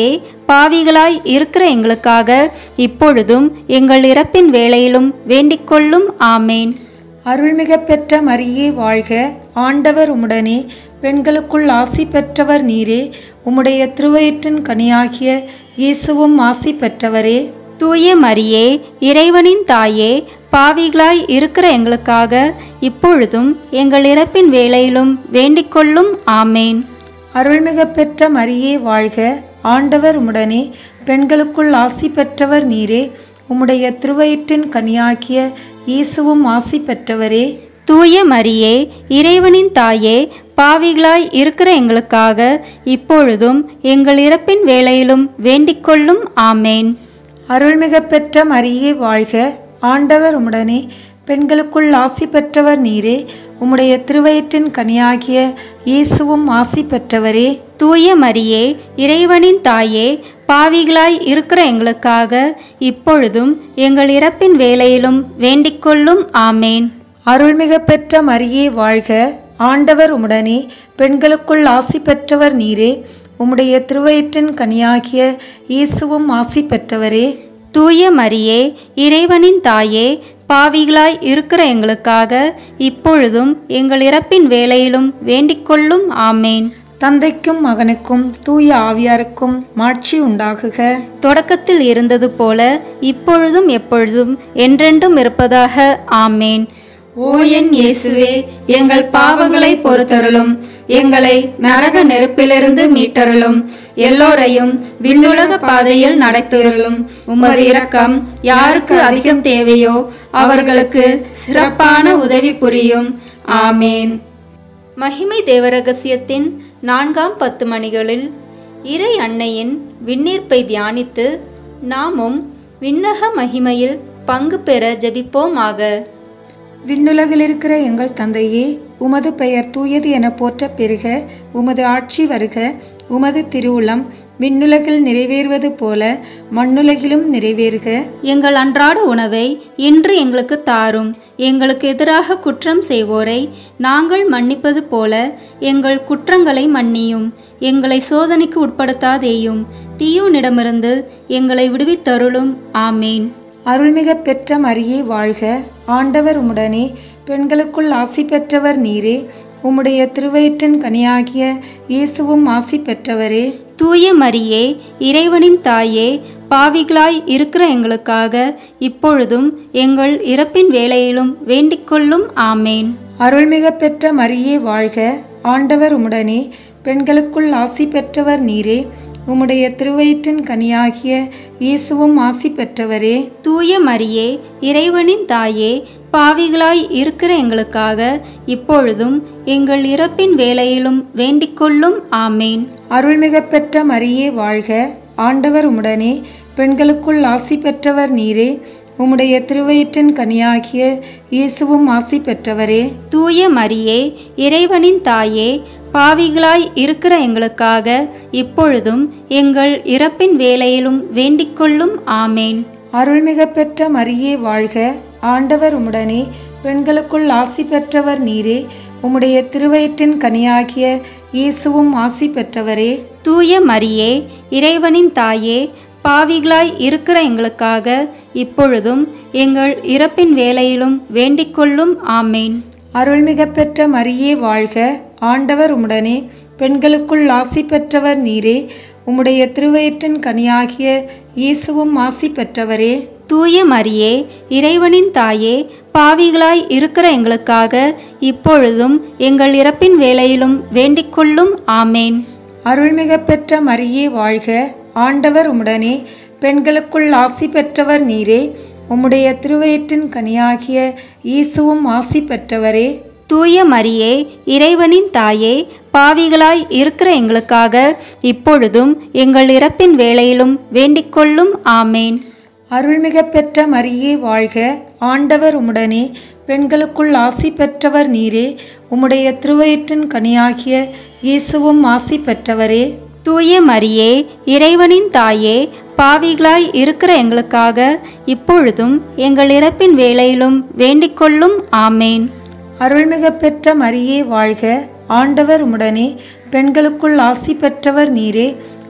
பாவிகளாய் இருக்கிற எங்களுக்காக இப்பொழுதும் எங்கள் இறப்பின் வேளையிலும் வேண்டிக்கொள்ளும் ஆமேன் அருள்மிக பெற்ற மரியே வாழ்க ஆண்டவர் உம்முடனே பெண்களுக்குள் ஆசி பெற்றவர் நீரே உம்முடைய திருவயிற்றின் கனியாகிய இயேசுவும் ஆசி பெற்றவரே தூய மரியே இறைவனின் தாயே பாவிகளாய் இருக்கிற எங்களுக்காக இப்பொழுதும் எங்கள் இறப்பின் வேளையிலும் வேண்டிக்கொள்ளும் ஆமேன் அருள்மிக பெற்ற மரியே வாழ்க ஆண்டவர் உம்முடனே பெண்களுக்குள் ஆசி பெற்றவர் நீரே உம்முடைய திருவயிற்றின் கனியாகிய இயேசுவும் ஆசி பெற்றவரே தூய மரியே இறைவனின் தாயே பாவிகளாய் இருக்கிற எங்களுக்காக இப்பொழுதும் எங்கள் இறப்பின் வேளையிலும் வேண்டிக்கொள்ளும் ஆமேன் அருள்மிக பெற்ற மரியே வாழ்க ஆண்டவர் உம்முடனே பெண்களுக்குள் ஆசி பெற்றவர் நீரே உம்முடைய திருவயிற்றின் கனியாகிய இயேசுவும் ஆசி பெற்றவரே தூய மரியே இறைவனின் தாயே பாவிகளாய் இருக்கிற எங்களுக்காக இப்பொழுதும் எங்கள் இறப்பின் வேளையிலும் வேண்டிக்கொள்ளும் ஆமேன் அருள்மிக பெற்ற மரியே வாழ்க ஆண்டவர் உம்முடனே பெண்களுக்குள் ஆசி பெற்றவர் நீரே உம்முடைய திருவயிற்றின் கனியாகிய இயேசுவும் ஆசி பெற்றவரே தூய மரியே இறைவனின் தாயே பாவிகளாய் இருக்கிற எங்களுக்காக இப்பொழுதும் எங்கள் இறப்பின் வேளையிலும் வேண்டிக்கொள்ளும் ஆமேன் தந்தைக்கும் மகனுக்கும் தூய ஆவியாருக்கும் மாட்சி உண்டாகுக தொடக்கத்தில் இருந்தது போல இப்பொழுதும் எப்பொழுதும் என்றென்றும் இருப்பதாக ஆமேன் ஓ என் இயேசுவே எங்கள் பாவங்களை பொறுத்தருளும் எங்களை நரக நெருப்பிலிருந்து மீட்டருளும் எல்லோரையும் விண்ணுலக பாதையில் நடத்திருளும் உமது இரக்கம் யாருக்கு அதிகம் தேவையோ அவர்களுக்கு சிறப்பான உதவி புரியும் ஆமேன் மகிமை தேவரகசியத்தின் நான்காம் பத்து மணிகளில் இறை அன்னையின் விண்ணீர்ப்பை தியானித்து நாமும் விண்ணக மகிமையில் பங்கு பெற ஜெபிப்போமாக விண்ணுலகில் இருக்கிற எங்கள் தந்தையே உமது பெயர் தூயது என போற்ற பெருக உமது ஆட்சி வருக உமது திருவுளம் விண்ணுலகில் நிறைவேறுவது போல மண்ணுலகிலும் நிறைவேறுக எங்கள் அன்றாட உணவை இன்று எங்களுக்கு தாரும் எங்களுக்கு எதிராக குற்றம் செய்வோரை நாங்கள் மன்னிப்பது போல எங்கள் குற்றங்களை மன்னியும் எங்களை சோதனைக்கு உட்படுத்தாதேயும் தீயோனிடமிருந்து எங்களை விடுவித்தருளும் ஆமேன் அருள்மிக பெற்ற மரியே வாழ்க ஆண்டவர் உம்முடனே பெண்களுக்குள் ஆசி பெற்றவர் நீரே உம்முடைய திருவயிற்றின் கனியாகிய இயேசுவும் ஆசி பெற்றவரே தூய மரியே இறைவனின் தாயே பாவிகளாய் இருக்கிற எங்களுக்காக இப்பொழுதும் எங்கள் இறப்பின் வேளையிலும் வேண்டிக்கொள்ளும் ஆமேன் அருள்மிக பெற்ற மரியே வாழ்க ஆண்டவர் உம்முடனே பெண்களுக்குள் ஆசி பெற்றவர் நீரே உம்முடைய திருவயிற்றின் கனியாகிய இயேசுவும் ஆசி பெற்றவரே தூய மரியே இறைவனின் தாயே பாவிகளாய் இருக்கிற எங்களுக்காக இப்பொழுதும் எங்கள் இறப்பின் வேளையிலும் வேண்டிக்கொள்ளும் ஆமேன் அருள்மிக பெற்ற மரியே வாழ்க ஆண்டவர் உம்முடனே பெண்களுக்குள் ஆசி பெற்றவர் நீரே உம்முடைய திருவயிற்றின் கனியாகிய இயேசுவும் ஆசி பெற்றவரே தூய மரியே இறைவனின் தாயே பாவிகளாய் இருக்கிற எங்களுக்காக இப்பொழுதும் எங்கள் இறப்பின் வேளையிலும் வேண்டிக்கொள்ளும் ஆமேன் அருள்மிக பெற்ற மரியே வாழ்க ஆண்டவர் உம்முடனே பெண்களுக்குள் ஆசி பெற்றவர் நீரே உம்முடைய திருவயிற்றின் கனியாகிய இயேசுவும் ஆசி பெற்றவரே தூய மரியே இறைவனின் தாயே பாவிகளாய் இருக்கிற எங்களுக்காக இப்பொழுதும் எங்கள் இறப்பின் வேளையிலும் வேண்டிக்கொள்ளும் ஆமேன் அருள்மிக பெற்ற மரியே வாழ்க ஆண்டவர் உம்முடனே பெண்களுக்குள் ஆசி பெற்றவர் நீரே உம்முடைய திருவயிற்றின் கனியாகிய இயேசுவும் ஆசி பெற்றவரே தூய மரியே இறைவனின் தாயே பாவிகளாய் இருக்கிற எங்களுக்காக இப்பொழுதும் எங்கள் இறப்பின் வேளையிலும் வேண்டிக்கொள்ளும் ஆமேன் அருள்மிக பெற்ற மரியே வாழ்க ஆண்டவர் உம்முடனே பெண்களுக்குள் ஆசி பெற்றவர் நீரே உம்முடைய திருவயிற்றின் கனியாகிய இயேசுவும் ஆசி பெற்றவரே தூய மரியே இறைவனின் தாயே பாவிகளாய் இருக்கிற எங்களுக்காக இப்பொழுதும் எங்கள் இறப்பின் வேளையிலும் வேண்டிக்கொள்ளும் ஆமேன் அருள்மிக பெற்ற மரியே வாழ்க ஆண்டவர் உம்முடனே பெண்களுக்குள் ஆசி பெற்றவர் நீரே உம்முடைய திருவயிற்றின் கனியாகிய இயேசுவும் ஆசி பெற்றவரே தூய மரியே இறைவனின் தாயே பாவிகளாய் இருக்கிற எங்களுக்காக இப்பொழுதும் எங்கள் இறப்பின் வேளையிலும் வேண்டிக்கொள்ளும் ஆமேன் அருள்மிக பெற்ற மரியே வாழ்க ஆண்டவர் உம்முடனே பெண்களுக்குள் ஆசி பெற்றவர் நீரே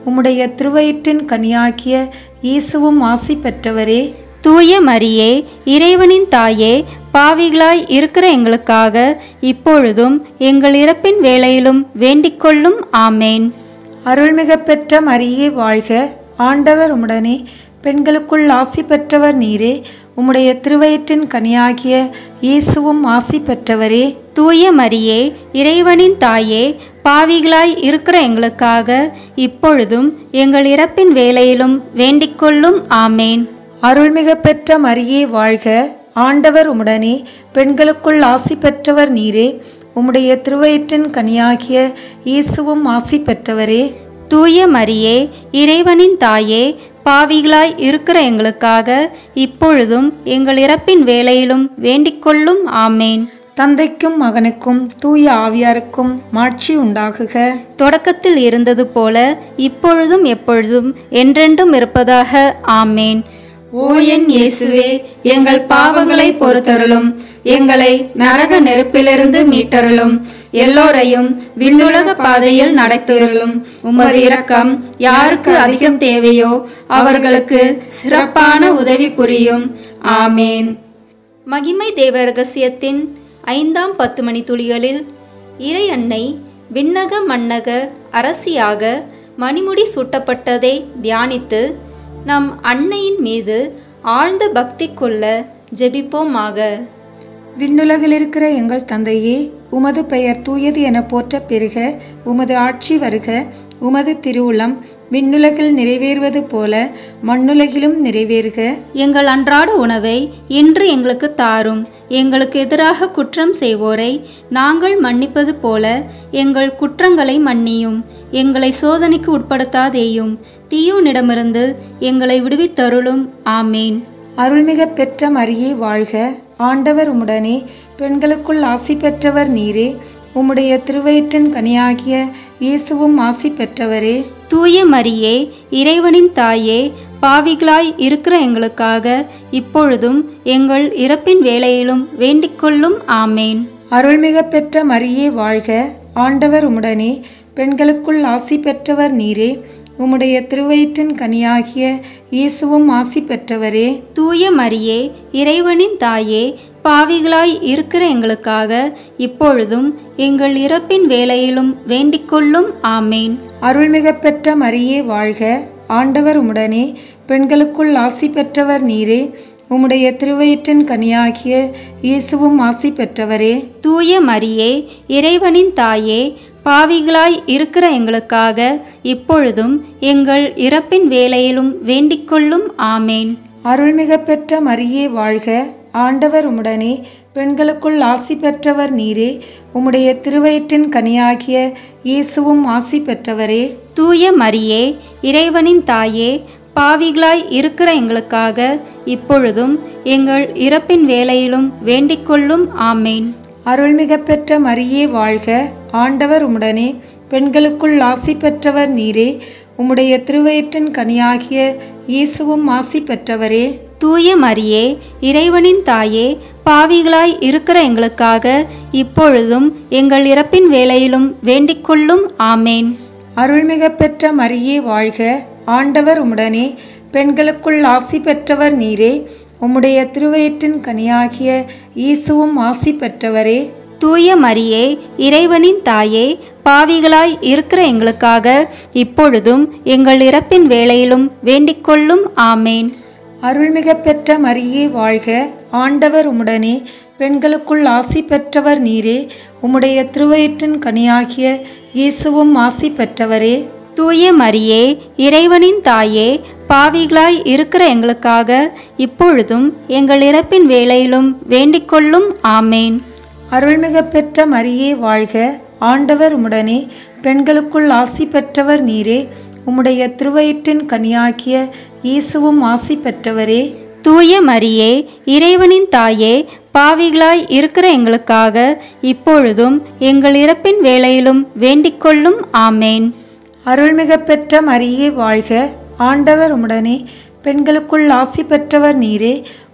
உம்முடைய திருவயிற்றின் கனியாகிய இயேசுவும் ஆசி பெற்றவரே தூய மரியே இறைவனின் தாயே பாவிகளாய் இருக்கிற எங்களுக்காக இப்பொழுதும் எங்கள் இறப்பின் வேளையிலும் வேண்டிக்கொள்ளும் ஆமேன் அருள்மிக பெற்ற மரியே வாழ்க ஆண்டவர் உம்முடனே பெண்களுக்குள் ஆசி பெற்றவர் நீரே உம்முடைய திருவயிற்றின் கனியாகிய இயேசுவும் ஆசி பெற்றவரே தூய மரியே இறைவனின் தாயே பாவிகளாய் இருக்கிற எங்களுக்காக இப்பொழுதும் எங்கள் இறப்பின் வேளையிலும் வேண்டிக்கொள்ளும் ஆமேன் அருள்மிக பெற்ற மரியே வாழ்க ஆண்டவர் உம்முடனே பெண்களுக்குள் ஆசி பெற்றவர் நீரே உம்முடைய திருவயிற்றின் கனியாகிய இயேசுவும் ஆசி பெற்றவரே தூய மரியே இறைவனின் தாயே பாவிகளாய் இருக்கிற எங்களுக்காக இப்பொழுதும் எங்கள் இறப்பின் வேளையிலும் வேண்டிக்கொள்ளும் ஆமேன் தந்தைக்கும் மகனுக்கும் தூய ஆவியாருக்கும் மாட்சி உண்டாகுக தொடக்கத்தில் இருந்தது போல இப்பொழுதும் எப்பொழுதும் என்றென்றும் இருப்பதாக ஆமேன் ஓ என் இயேசுவே எங்கள் பாவங்களை பொறுத்தருளும் எங்களை நரக நெருப்பிலிருந்து மீட்டருளும் எல்லோரையும் விண்ணுலக பாதையில் நடத்திருளும் உமது இரக்கம் யாருக்கு அதிகம் தேவையோ அவர்களுக்கு சிறப்பான உதவி புரியும் ஆமேன் மகிமை தேவ ரகசியத்தின் ஐந்தாம் பத்து மணி துளிகளில் இறை அன்னை விண்ணக மன்னக அரசியாக மணிமுடி சூட்டப்பட்டதை தியானித்து நம் அன்னையின் மீது ஆழ்ந்த பக்தி கொள்ள ஜெபிப்போமாக விண்ணுலகில் இருக்கிற எங்கள் தந்தையே உமது பெயர் தூயது என போற்ற பெருக உமது ஆட்சி வருக உமது திருவுளம் விண்ணுலகில் நிறைவேறுவது போல மண்ணுலகிலும் நிறைவேறுக எங்கள் அன்றாட உணவை இன்று எங்களுக்கு தாரும் எங்களுக்கு எதிராக குற்றம் செய்வோரை நாங்கள் மன்னிப்பது போல எங்கள் குற்றங்களை மன்னியும் எங்களை சோதனைக்கு உட்படுத்தாதேயும் தீயோனிடமிருந்து எங்களை விடுவித்தருளும் ஆமேன் அருள்மிக பெற்ற மரியே வாழ்க ஆண்டவர் உம்முடனே பெண்களுக்குள் ஆசி பெற்றவர் நீரே உம்முடைய திருவயிற்றின் கனியாகிய இயேசுவும் ஆசி பெற்றவரே தூய மரியே இறைவனின் தாயே பாவிகளாய் இருக்கிற எங்களுக்காக இப்பொழுதும் எங்கள் இறப்பின் வேளையிலும் வேண்டிக்கொள்ளும் ஆமேன் அருள்மிக பெற்ற மரியே வாழ்க ஆண்டவர் உம்முடனே பெண்களுக்குள் ஆசி பெற்றவர் நீரே உம்முடைய திருவயிற்றின் கனியாகிய இயேசுவும் ஆசி பெற்றவரே தூய மரியே இறைவனின் தாயே பாவிகளாய் இருக்கிற எங்களுக்காக இப்பொழுதும் எங்கள் இறப்பின் வேளையிலும் வேண்டிக்கொள்ளும் ஆமேன் அருள்மிக பெற்ற மரியே வாழ்க ஆண்டவர் உம்முடனே பெண்களுக்குள் ஆசி பெற்றவர் நீரே உம்முடைய திருவயிற்றின் கனியாகிய இயேசுவும் ஆசி பெற்றவரே தூய மரியே இறைவனின் தாயே பாவிகளாய் இருக்கிற எங்களுக்காக இப்பொழுதும் எங்கள் இறப்பின் வேளையிலும் வேண்டிக்கொள்ளும் ஆமேன் அருள்மிக பெற்ற மரியே வாழ்க ஆண்டவர் உம்முடனே பெண்களுக்குள் ஆசி பெற்றவர் நீரே உம்முடைய திருவயிற்றின் கனியாகிய இயேசுவும் ஆசி பெற்றவரே தூய மரியே இறைவனின் தாயே பாவிகளாய் இருக்கிற எங்களுக்காக இப்பொழுதும் எங்கள் இறப்பின் வேளையிலும் வேண்டிக்கொள்ளும் ஆமேன் அருள்மிக பெற்ற மரியே வாழ்க ஆண்டவர் உம்முடனே பெண்களுக்குள் ஆசி பெற்றவர் நீரே உம்முடைய திருவயிற்றின் கனியாகிய இயேசுவும் ஆசி பெற்றவரே தூய மரியே இறைவனின் தாயே பாவிகளாய் இருக்கிற எங்களுக்காக இப்பொழுதும் எங்கள் இறப்பின் வேளையிலும் வேண்டிக்கொள்ளும் ஆமேன் அருள்மிக பெற்ற மரியே வாழ்க ஆண்டவர் உம்முடனே பெண்களுக்குள் ஆசி பெற்றவர் நீரே உம்முடைய திருவயிற்றின் கனியாகிய இயேசுவும் ஆசி பெற்றவரே தூய மரியே இறைவனின் தாயே பாவிகளாய் இருக்கிற எங்களுக்காக இப்பொழுதும் எங்கள் இறப்பின் வேளையிலும் வேண்டிக்கொள்ளும் ஆமேன் அருள்மிக பெற்ற மரியே வாழ்க ஆண்டவர் உம்முடனே பெண்களுக்குள் ஆசி பெற்றவர் நீரே உம்முடைய திருவயிற்றின் கனியாகிய இயேசுவும் ஆசி பெற்றவரே தூய மரியே இறைவனின் தாயே பாவிகளாய் இருக்கிற எங்களுக்காக இப்பொழுதும் எங்கள் இறப்பின் வேளையிலும் வேண்டிக்கொள்ளும் ஆமேன் அருள்மிக பெற்ற மரியே வாழ்க ஆண்டவர் உம்முடனே பெண்களுக்குள் ஆசி பெற்றவர் நீரே உம்முடைய திருவயிற்றின் கனியாகிய இயேசுவும் ஆசி பெற்றவரே தூய மரியே இறைவனின் தாயே பாவிகளாய் இருக்கிற எங்களுக்காக இப்பொழுதும் எங்கள் இறப்பின் வேளையிலும் வேண்டிக்கொள்ளும் ஆமேன் அருள்மிக பெற்ற மரியே வாழ்க ஆண்டவர் உம்முடனே பெண்களுக்குள் ஆசி பெற்றவர் நீரே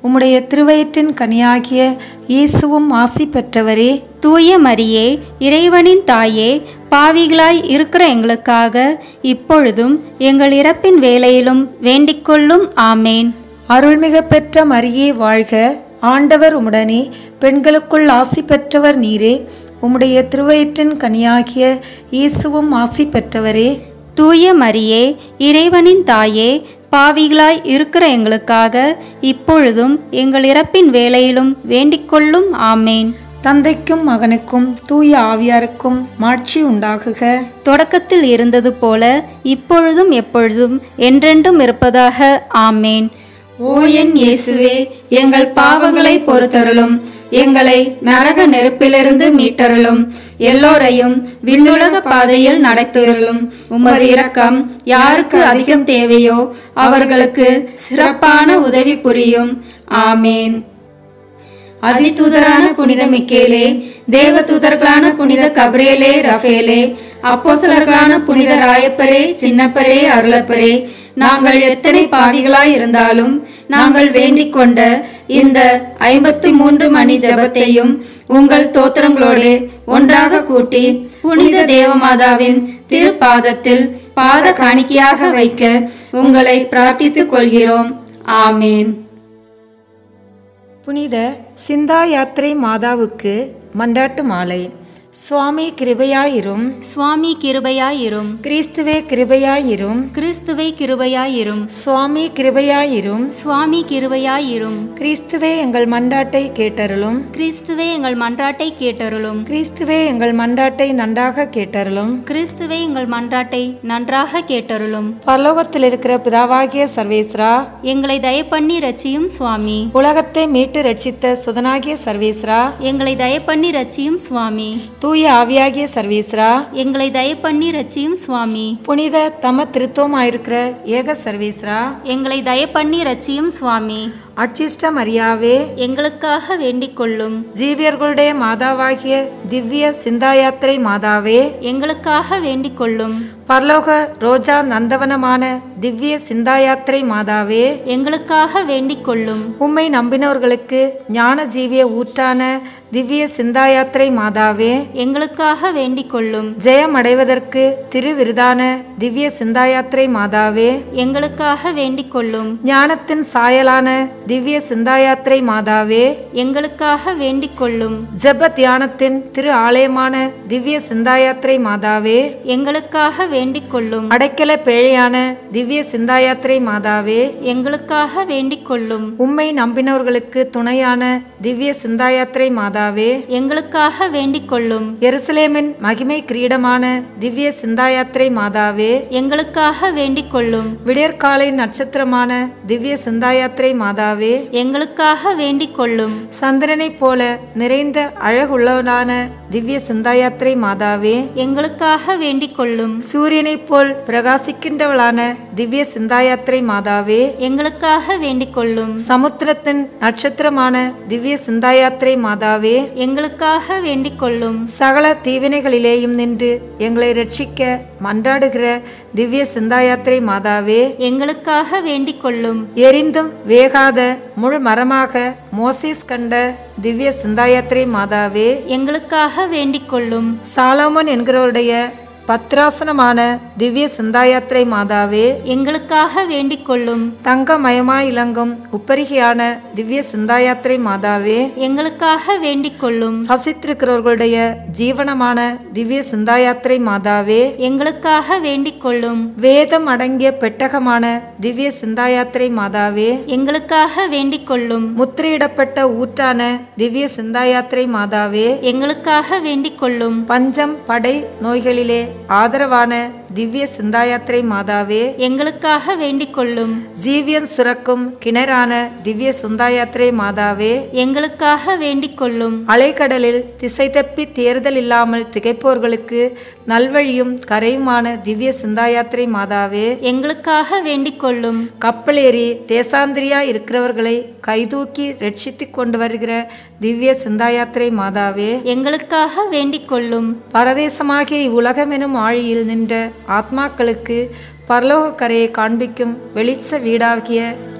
உம்முடைய திருவயிற்றின் கனியாகிய இயேசுவும் ஆசி பெற்றவரே தூய மரியே இறைவனின் தாயே பாவிகளாய் இருக்கிற எங்களுக்காக இப்பொழுதும் எங்கள் இறப்பின் வேளையிலும் வேண்டிக்கொள்ளும் ஆமேன் அருள்மிக பெற்ற மரியே வாழ்க ஆண்டவர் உம்முடனே பெண்களுக்குள் ஆசி பெற்றவர் நீரே உம்முடைய திருவயிற்றின் கனியாகிய இயேசுவும் ஆசி பெற்றவரே தூய மரியே இறைவனின் தாயே பாவிகளாய் இருக்கிற எங்களுக்காக இப்பொழுதும் எங்கள் இறப்பின் வேளையிலும் வேண்டிக்கொள்ளும் ஆமேன் தந்தைக்கும் மகனுக்கும் தூய ஆவியாருக்கும் மாட்சி உண்டாகுக தொடக்கத்தில் இருந்தது போல இப்பொழுதும் எப்பொழுதும் என்றென்றும் இருப்பதாக ஆமேன் ஓ என் இயேசுவே எங்கள் பாவங்களை பொறுத்தருளும் எங்களை நரக நெருப்பிலிருந்து மீட்டருளும் எல்லோரையும் விண்ணுலக பாதையில் நடத்திருளும் உமது இரக்கம் யாருக்கு அதிகம் தேவையோ அவர்களுக்கு சிறப்பான உதவி புரியும் ஆமேன் அதிதூதரான புனித மிக்கேலே தேவதூதர்களான புனித கப்ரேலே ரஃபேலே அப்போசலர்களான புனித ராயப்பரே சின்னப்பரே அருளப்பரே நாங்கள் எத்தனை பாவிகளாய் இருந்தாலும் நாங்கள் வேண்டிக் கொண்ட இந்த ஐம்பத்தி மூன்று மணி ஜெபத்தையும் உங்கள் தோத்திரங்களோடு ஒன்றாக கூட்டி புனித தேவமாதாவின் திருப்பாதத்தில் பாத காணிக்கையாக வைக்க உங்களை பிரார்த்தித்துக் கொள்கிறோம் ஆமேன் புனித சிந்தா யாத்திரை மாதாவுக்கு மன்றாட்டு மாலை சுவாமி கிருபையாயிரும் சுவாமி கிருபையாயிரும் கிறிஸ்துவே கிருபையாயிரும் கிறிஸ்துவை கிருபையாயிரும் சுவாமி கிருபையாயிரும் சுவாமி கிருபையாயிரும் கிறிஸ்துவே எங்கள் மன்றாட்டை கேட்டருளும் கிறிஸ்துவே எங்கள் மன்றாட்டை கேட்டருளும் கிறிஸ்துவே எங்கள் மன்றாட்டை நன்றாக கேட்டருளும் கிறிஸ்துவே எங்கள் மன்றாட்டை நன்றாக கேட்டருளும் பரலோகத்தில் இருக்கிற பிதாவாகிய சர்வேஸ்ரா எங்களை தயப்பண்ணி ரட்சியும் சுவாமி உலகத்தை மீட்டு ரட்சித்த சுதனாகிய சர்வேஸ்ரா எங்களை தயப்பண்ணி ரட்சியும் சுவாமி தூய ஆவியாகிய சர்வேஸ்ரா எங்களை தயப்பண்ணி ரட்சியும் சுவாமி புனித தம திருத்தமாயிருக்கிற ஏக சர்வேஸ்ரா எங்களை தயப்பண்ணி ரட்சியும் சுவாமி அச்சிஷ்ட மரியாவே எங்களுக்காக வேண்டிக் கொள்ளும் ஜீவியர்களுடைய மாதாவாகிய திவ்ய சிந்தாயாத்திரை மாதாவே எங்களுக்காக வேண்டிக் கொள்ளும் பரலோக ரோஜா நந்தவனமான திவ்ய சிந்தாயாத்திரை மாதாவே எங்களுக்காக வேண்டிக் கொள்ளும் உம்மை நம்பினவர்களுக்கு ஞான ஜீவிய ஊற்றான திவ்ய சிந்தாயாத்திரை மாதாவே எங்களுக்காக வேண்டிக் கொள்ளும் ஜெயம் அடைவதற்கு திருவிருதான திவ்ய சிந்தாயாத்திரை மாதாவே எங்களுக்காக வேண்டிக் கொள்ளும் ஞானத்தின் சாயலான திவ்ய சிந்தாயாத்திரை மாதாவே எங்களுக்காக வேண்டிக் கொள்ளும் ஜெப தியானத்தின் திரு ஆலயமான திவ்ய சிந்தாயாத்திரை மாதாவே எங்களுக்காக வேண்டிக் கொள்ளும் அடைக்கல பேழையான திவ்ய சிந்தாயாத்திரை மாதாவே எங்களுக்காக வேண்டிக் கொள்ளும் உம்மை நம்பினவர்களுக்கு துணையான திவ்ய சிந்தாயாத்திரை மாதாவே எங்களுக்காக வேண்டிக் கொள்ளும் எருசலேமின் மகிமை கிரீடமான திவ்ய சிந்தாயாத்திரை மாதாவே எங்களுக்காக வேண்டிக் கொள்ளும் விடியற்காலை நட்சத்திரமான திவ்ய சிந்தாயாத்திரை மாதாவே எங்களுக்காக வேண்டிக் கொள்ளும் சந்திரனைப் போல நிறைந்த அழகுள்ளவனான திவ்ய சிந்தாயாத்திரை மாதாவே எங்களுக்காக வேண்டிக் கொள்ளும் சூரியனைப் போல் பிரகாசிக்கின்றவளான திவ்ய சிந்தாயாத்திரை மாதாவே எங்களுக்காக வேண்டிக் கொள்ளும் சமுத்திரத்தின் நட்சத்திரமான திவ்ய சிந்தாயாத்திரை மாதாவே எங்களுக்காக வேண்டிக் கொள்ளும் சகல தீவினைகளிலேயும் நின்று எங்களை ரட்சிக்க மன்றாடுகிற திவ்ய சிந்தாயாத்திரை மாதாவே எங்களுக்காக வேண்டிக் கொள்ளும் எரிந்தும் வேகாத முழு மரமாக மோசேஸ் கண்ட திவ்ய சிந்தாயாத்திரை மாதாவே எங்களுக்காக வேண்டிக் கொள்ளும் சாலோமன் என்கிறவருடைய பத்ராசனமான திவ்ய சிந்தாயாத்திரை மாதாவே எங்களுக்காக வேண்டிக் கொள்ளும் தங்கமயமாய் இளங்கும் உப்பரிகையான திவ்ய சிந்தாயாத்திரை மாதாவே எங்களுக்காக வேண்டிக் கொள்ளும் பசித்திருக்கிறவர்களுடைய ஜீவனமான திவ்ய சிந்தாயாத்திரை மாதாவே எங்களுக்காக வேண்டிக் கொள்ளும் வேதம் அடங்கிய பெட்டகமான திவ்ய சிந்தாயாத்திரை மாதாவே எங்களுக்காக வேண்டிக் கொள்ளும் முத்திரையிடப்பட்ட ஊற்றான திவ்ய சிந்தாயாத்திரை மாதாவே எங்களுக்காக வேண்டிக் கொள்ளும் பஞ்சம் படை நோய்களிலே ஆதரவான திவ்ய சிந்தாயாத்திரை மாதாவே எங்களுக்காக வேண்டிக் கொள்ளும் ஜீவியன் சுரக்கும் கிணறான திவ்ய சிந்தாயாத்திரை மாதாவே எங்களுக்காக வேண்டிக் கொள்ளும் அலைக்கடலில் திசை தப்பி தேர்தல் இல்லாமல் திகைப்போர்களுக்கு நல்வழியும் கரையுமான திவ்ய சிந்தாயாத்திரை மாதாவே எங்களுக்காக வேண்டிக் கொள்ளும் கப்பலேறி தேசாந்திரியா இருக்கிறவர்களை கைதூக்கி ரட்சித்துக் கொண்டு வருகிற திவ்ய சிந்தாயாத்திரை மாதாவே எங்களுக்காக வேண்டிக் கொள்ளும் பரதேசமாகிய இவ்வுலகம் எனும் ஆழியில் நின்ற ஆத்மாக்களுக்கு பரலோக கரையை காண்பிக்கும் வெளிச்ச வீடாகிய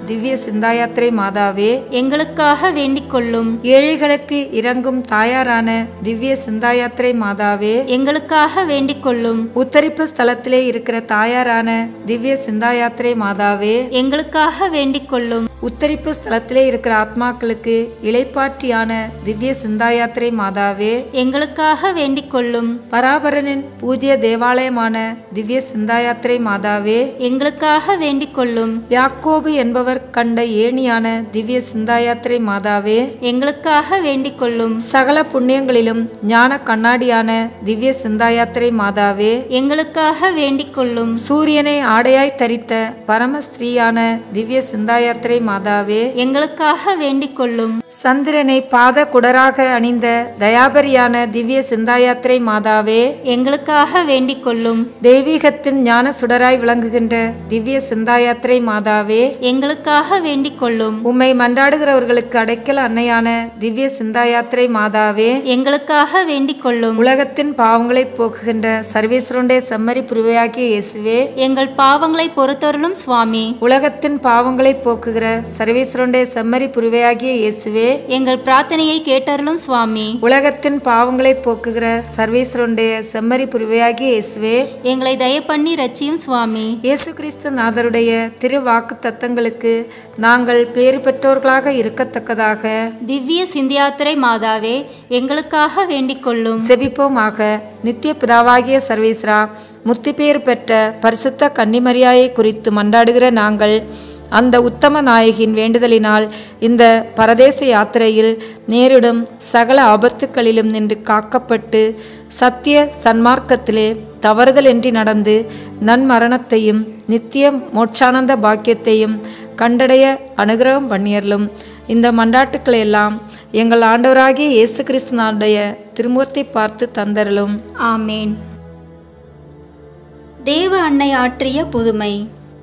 திவ்ய சிந்தாயாத்திரை மாதாவே எங்களுக்காக வேண்டிக் கொள்ளும் ஏழைகளுக்கு இறங்கும் தாயாரான திவ்ய சிந்தாயாத்திரை மாதாவே எங்களுக்காக வேண்டிக் கொள்ளும் உத்தரிப்பு ஸ்தலத்திலே இருக்கிற தாயாரான திவ்ய சிந்தாயாத்திரை மாதாவே எங்களுக்காக வேண்டிக் கொள்ளும் உத்தரிப்பு ஸ்தலத்திலே இருக்கிற ஆத்மாக்களுக்கு இளைப்பாற்றியான திவ்ய சிந்தாயாத்திரை மாதாவே எங்களுக்காக வேண்டிக் கொள்ளும் பராபரனின் பூஜ்ய தேவாலயமான திவ்ய சிந்தாயாத்திரை மாதாவே எங்களுக்காக வேண்டிக் கொள்ளும் யாக்கோபு என்பவர் கண்ட ஏணியான திவ்ய சிந்தாயாத்திரை மாதாவே எங்களுக்காக வேண்டிக் கொள்ளும் சகல புண்ணியங்களிலும் ஞான கண்ணாடியான திவ்ய சிந்தாயாத்திரை மாதாவே எங்களுக்காக வேண்டிக் கொள்ளும் சூரியனை ஆடையாய் தரித்த பரமஸ்திரீயான திவ்ய சிந்தாயாத்திரை மாதாவே எங்களுக்காக வேண்டிக் கொள்ளும் சந்திரனை பாத குடராக அணிந்த தயாபரியான திவ்ய சிந்தாயாத்திரை மாதாவே எங்களுக்காக வேண்டிக் கொள்ளும் தெய்வீகத்தின் ஞான சுடராய் விளங்குகின்ற திவ்ய சிந்தாயாத்திரை மாதாவே எங்களுக்காக வேண்டிக் கொள்ளும் உம்மை மன்றாடுகிறவர்களுக்கு அடைக்கல் அன்னையான திவ்ய சிந்தாயாத்திரை மாதாவே எங்களுக்காக வேண்டிக் கொள்ளும் உலகத்தின் பாவங்களை போக்குகின்ற சர்வேஸ்வருடைய செம்மறி புருவையாகிய இயேசுவே எங்கள் பாவங்களை பொறுத்தருளும் சுவாமி உலகத்தின் பாவங்களை போக்குகிற சர்வேஸ்வருடைய செம்மறி புருவையாகிய இயேசுவே எங்கள் பிரார்த்தனையை கேட்டருளும் சுவாமி உலகத்தின் பாவங்களை போக்குகிற சர்வேஸ்வருடைய செம்மறி புருவையாகிய இயேசுவே எங்களை தய பண்ணி ரட்சியும் சுவாமி இயேசு கிறிஸ்து நாதருடைய திரு வாக்கு தத்தங்களுக்கு நாங்கள் பேறு பெற்றோர்களாக இருக்கத்தக்கதாக திவ்ய சிந்தியாத்திரை மாதாவே எங்களுக்காக வேண்டிக் கொள்ளும் செபிப்போமாக நித்திய பிதாவாகிய சர்வேஸ்ரா முத்திப்பேறு பெற்ற பரிசுத்த கன்னிமரியாயை குறித்து மன்றாடுகிற நாங்கள் அந்த உத்தம நாயகின் வேண்டுதலினால் இந்த பரதேச யாத்திரையில் நேரிடும் சகல ஆபத்துக்களிலும் நின்று காக்கப்பட்டு சத்திய சன்மார்க்கத்திலே தவறுதலின்றி நடந்து நன்மரணத்தையும் நித்திய மோட்சானந்த பாக்கியத்தையும் கண்டடைய அனுகிரகம் பண்ணியறலும் இந்த மன்றாட்டுக்களை எல்லாம் எங்கள் ஆண்டவராகிய இயேசு கிறிஸ்துவனுடைய திருமுகத்தை பார்த்து தந்தரலும் ஆமேன் தேவ அன்னை ஆற்றிய புதுமை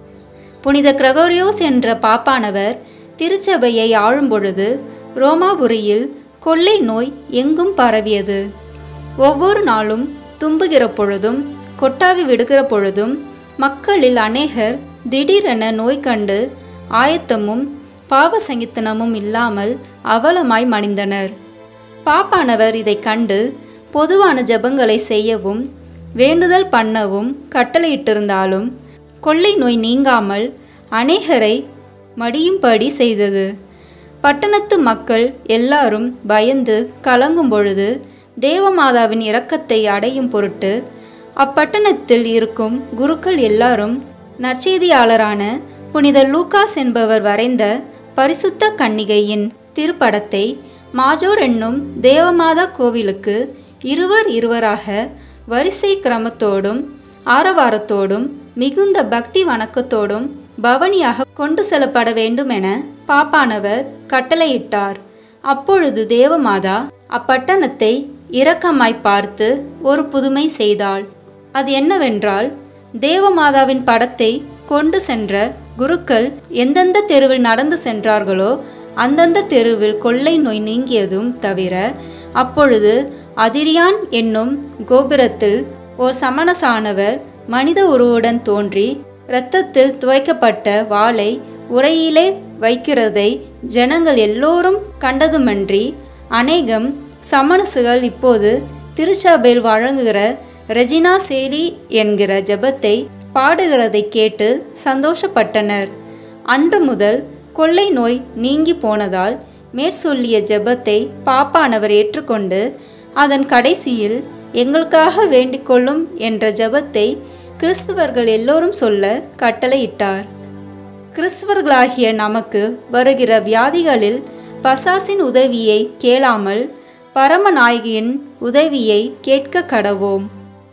புனித கிரகோரியோஸ் என்ற பாப்பானவர் திருச்சபையை ஆளும் பொழுது ரோமாபுரியில் கொள்ளை நோய் எங்கும் பரவியது ஒவ்வொரு நாளும் தும்புகிற பொழுதும் கொட்டாவி விடுகிற பொழுதும் மக்களில் அநேகர் திடீரென நோய் கண்டு ஆயத்தமும் பாவ சங்கித்தனமும் இல்லாமல் அவலமாய் மணிந்தனர் பாப்பானவர் இதை கண்டு பொதுவான ஜெபங்களை செய்யவும் வேண்டுதல் பண்ணவும் கட்டளையிட்டிருந்தாலும் கொள்ளை நோய் நீங்காமல் அநேகரை மடியும்படி செய்தது பட்டணத்து மக்கள் எல்லாரும் பயந்து கலங்கும் பொழுது தேவமாதாவின் இரக்கத்தை அடையும் பொருட்டு அப்பட்டணத்தில் இருக்கும் குருக்கள் எல்லாரும் நற்செய்தியாளரான புனித லூகாஸ் என்பவர் வரைந்த பரிசுத்த கன்னிகையின் திருப்படத்தை மாஜோர் என்னும் தேவமாதா கோவிலுக்கு இருவர் இருவராக வரிசை கிரமத்தோடும் ஆரவாரத்தோடும் மிகுந்த பக்தி வணக்கத்தோடும் பவனியாக கொண்டு செல்லப்பட வேண்டுமென பாப்பானவர் கட்டளையிட்டார் அப்பொழுது தேவமாதா அப்பட்டணத்தை இரக்கமாய் பார்த்து ஒரு புதுமை செய்தாள் அது என்னவென்றால் தேவமாதாவின் படத்தை கொண்டு சென்ற குருக்கள் எந்தெந்த தெருவில் நடந்து சென்றார்களோ அந்தந்த தெருவில் கொள்ளை நோய் நீங்கியதும் தவிர அப்பொழுது அதிரியான் என்னும் கோபுரத்தில் ஓர் சமணசானவர் மனித உருவுடன் தோன்றி இரத்தத்தில் துவைக்கப்பட்ட வாளை உரையிலே வைக்கிறதை ஜனங்கள் எல்லோரும் கண்டதுமன்றி அநேகம் சமணசுகள் இப்போது திருச்சபையில் வழங்குகிற ரெஜினா சேலி என்கிற ஜெபத்தை பாடுகிறதை கேட்டு சந்தோஷப்பட்டனர் அன்று முதல் கொள்ளை நோய் நீங்கி போனதால் மேற்சொல்லிய ஜெபத்தை பாப்பானவர் ஏற்றுக்கொண்டு அதன் கடைசியில் எங்களுக்காக வேண்டிக்கொள்ளும் என்ற ஜெபத்தை கிறிஸ்துவர்கள் எல்லோரும் சொல்ல கட்டளையிட்டார் கிறிஸ்துவர்களாகிய நமக்கு வருகிற வியாதிகளில் பசாசின் உதவியை கேளாமல் பரமநாயகியின் உதவியை கேட்க கடவோம்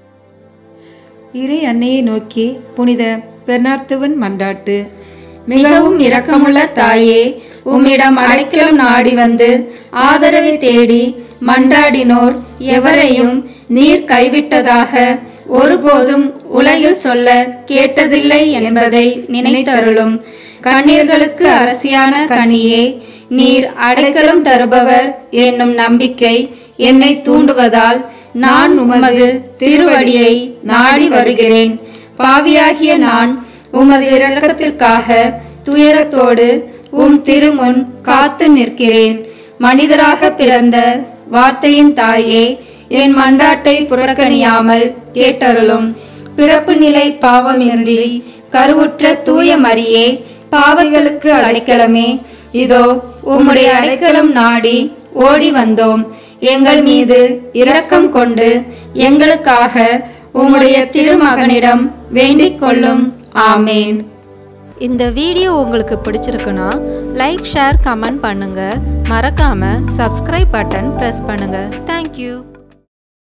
இறை அன்னையை நோக்கி புனித பெர்னார்த்துவன் மன்றாட்டு மிகவும் இரக்கமுள்ள தாயே உம்மிடம் அடைக்கலம் நாடி வந்து ஆதரவை தேடி மன்றாடினோர் எவரையும் நீர் கைவிட்டதாக ஒருபோதும் உலகில் சொல்ல கேட்டதில்லை என்பதை நினைத்தருளும் கண்ணீர்களுக்கு அரசியான கனியே நீர் அடைக்கலம் தருபவர் என்னும் நம்பிக்கை என்னை தூண்டுவதால் நான் உமது திருவடியை நாடி வருகிறேன் பாவியாகிய நான் உமது இரக்கத்திற்காக துயரத்தோடு உம் திருமுன் காத்து நிற்கிறேன் மனிதராக பிறந்த வார்த்தையின் தாயே என் மன்றாட்டை புறக்கணியாமல் கேட்டருளும் பிறப்பு நிலை பாவமின்றி கருவுற்ற தூய மரியே பாவங்களுக்கு அடைக்கலமே இதோ உம்முடைய அடைக்கலம் நாடி ஓடி வந்தோம் எங்கள் மீது இரக்கம் கொண்டு எங்களுக்காக உம்முடைய திருமகனிடம் வேண்டிக் கொள்ளும் ஆமேன் இந்த வீடியோ உங்களுக்கு பிடிச்சிருக்குன்னா லைக் ஷேர் கமெண்ட் பண்ணுங்க மறக்காம சப்ஸ்கிரைப் பட்டன் ப்ரெஸ் பண்ணுங்க தேங்க்யூ